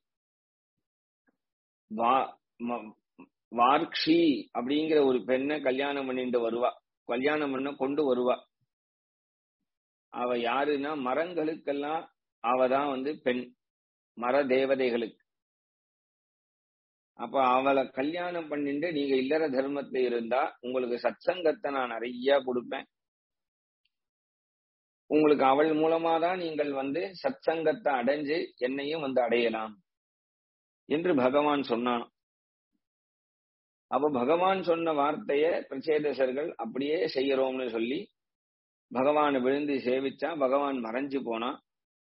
வா- ம- வார்க்ஷி அப்படிங்கிற ஒரு பெண்ணை கல்யாணம் பண்ணிட்டு வருவா கல்யாணம் பண்ண கொண்டு வருவா அவ யாருன்னா மரங்களுக்கெல்லாம் அவ தான் வந்து பெண் மர தேவதைகளுக்கு அப்ப அவளை கல்யாணம் பண்ணிட்டு நீங்க இல்லற தர்மத்துல இருந்தா உங்களுக்கு சத்சங்கத்தை நான் நிறைய கொடுப்பேன் உங்களுக்கு அவள் மூலமா தான் நீங்கள் வந்து சத்சங்கத்தை அடைஞ்சு என்னையும் வந்து அடையலாம் என்று பகவான் சொன்னான் அப்ப பகவான் சொன்ன வார்த்தைய பிரச்சேதசர்கள் அப்படியே செய்யறோம்னு சொல்லி பகவானை விழுந்து சேவிச்சா பகவான் மறைஞ்சு போனான்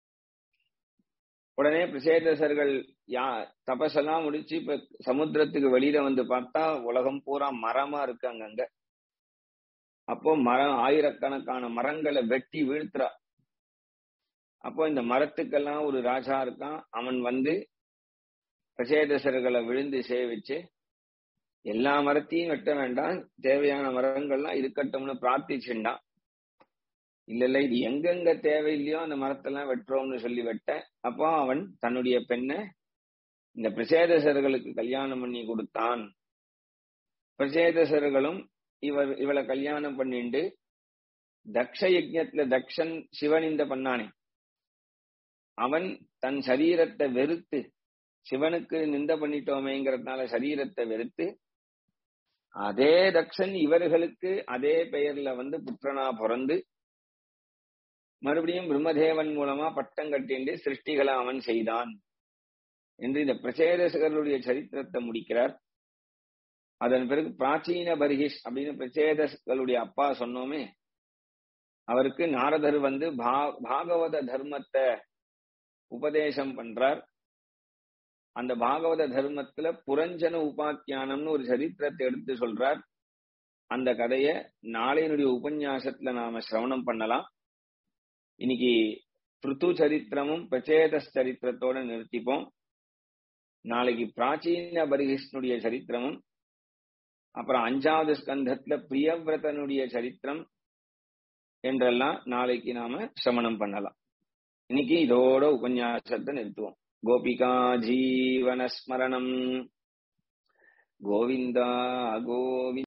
உடனே பிரசேதசர்கள் யா தபசெல்லாம் முடிச்சு இப்ப சமுத்திரத்துக்கு வெளியில வந்து பார்த்தா உலகம் பூரா மரமா இருக்கு அங்கங்க அப்போ மரம் ஆயிரக்கணக்கான மரங்களை வெட்டி வீழ்த்துறா அப்போ இந்த மரத்துக்கெல்லாம் ஒரு ராஜா இருக்கான் அவன் வந்து பிரசேதசர்களை விழுந்து சேவிச்சு எல்லா மரத்தையும் வெட்ட வேண்டாம் தேவையான மரங்கள்லாம் இருக்கட்டும்னு பிரார்த்திச்சுண்டான் இல்ல இல்ல இது எங்கெங்க தேவையில்லையோ அந்த மரத்தெல்லாம் வெட்டுறோம்னு சொல்லி வெட்ட அப்போ அவன் தன்னுடைய பெண்ணை இந்த பிரசேதசர்களுக்கு கல்யாணம் பண்ணி கொடுத்தான் பிரசேதசர்களும் இவர் இவளை கல்யாணம் பண்ணிண்டு தக்ஷ யஜ்ஞத்துல தக்ஷன் சிவன் இந்த பண்ணானே அவன் தன் சரீரத்தை வெறுத்து சிவனுக்கு நிந்த பண்ணிட்டோமேங்கிறதுனால சரீரத்தை வெறுத்து அதே தக்ஷன் இவர்களுக்கு அதே பெயர்ல வந்து புத்திரனா பிறந்து மறுபடியும் பிரம்மதேவன் மூலமா பட்டம் கட்டிண்டு சிருஷ்டிகளை அவன் செய்தான் என்று இந்த பிரச்சேதசகர்களுடைய சரித்திரத்தை முடிக்கிறார் அதன் பிறகு பிராச்சீன பர்கிஷ் அப்படின்னு பிரச்சேதஸ்களுடைய அப்பா சொன்னோமே அவருக்கு நாரதர் வந்து பாகவத தர்மத்தை உபதேசம் பண்றார் அந்த பாகவத தர்மத்துல புரஞ்சன உபாக்கியானம்னு ஒரு சரித்திரத்தை எடுத்து சொல்றார் அந்த கதைய நாளையினுடைய உபன்யாசத்துல நாம சிரவணம் பண்ணலாம் இன்னைக்கு பிருத்து சரித்திரமும் பிரச்சேத சரித்திரத்தோட நிறுத்திப்போம் நாளைக்கு பிராச்சீன பரிகிஷ்ணுடைய சரித்திரமும் அப்புறம் அஞ்சாவது ஸ்கந்தத்துல பிரியவிரதனுடைய சரித்திரம் என்றெல்லாம் நாளைக்கு நாம சிரமணம் பண்ணலாம் இன்னைக்கு இதோட உபன்யாசத்தை நிறுத்துவோம் கோபிகா ஜீவனஸ்மரணம் கோவிந்தா கோவிந்த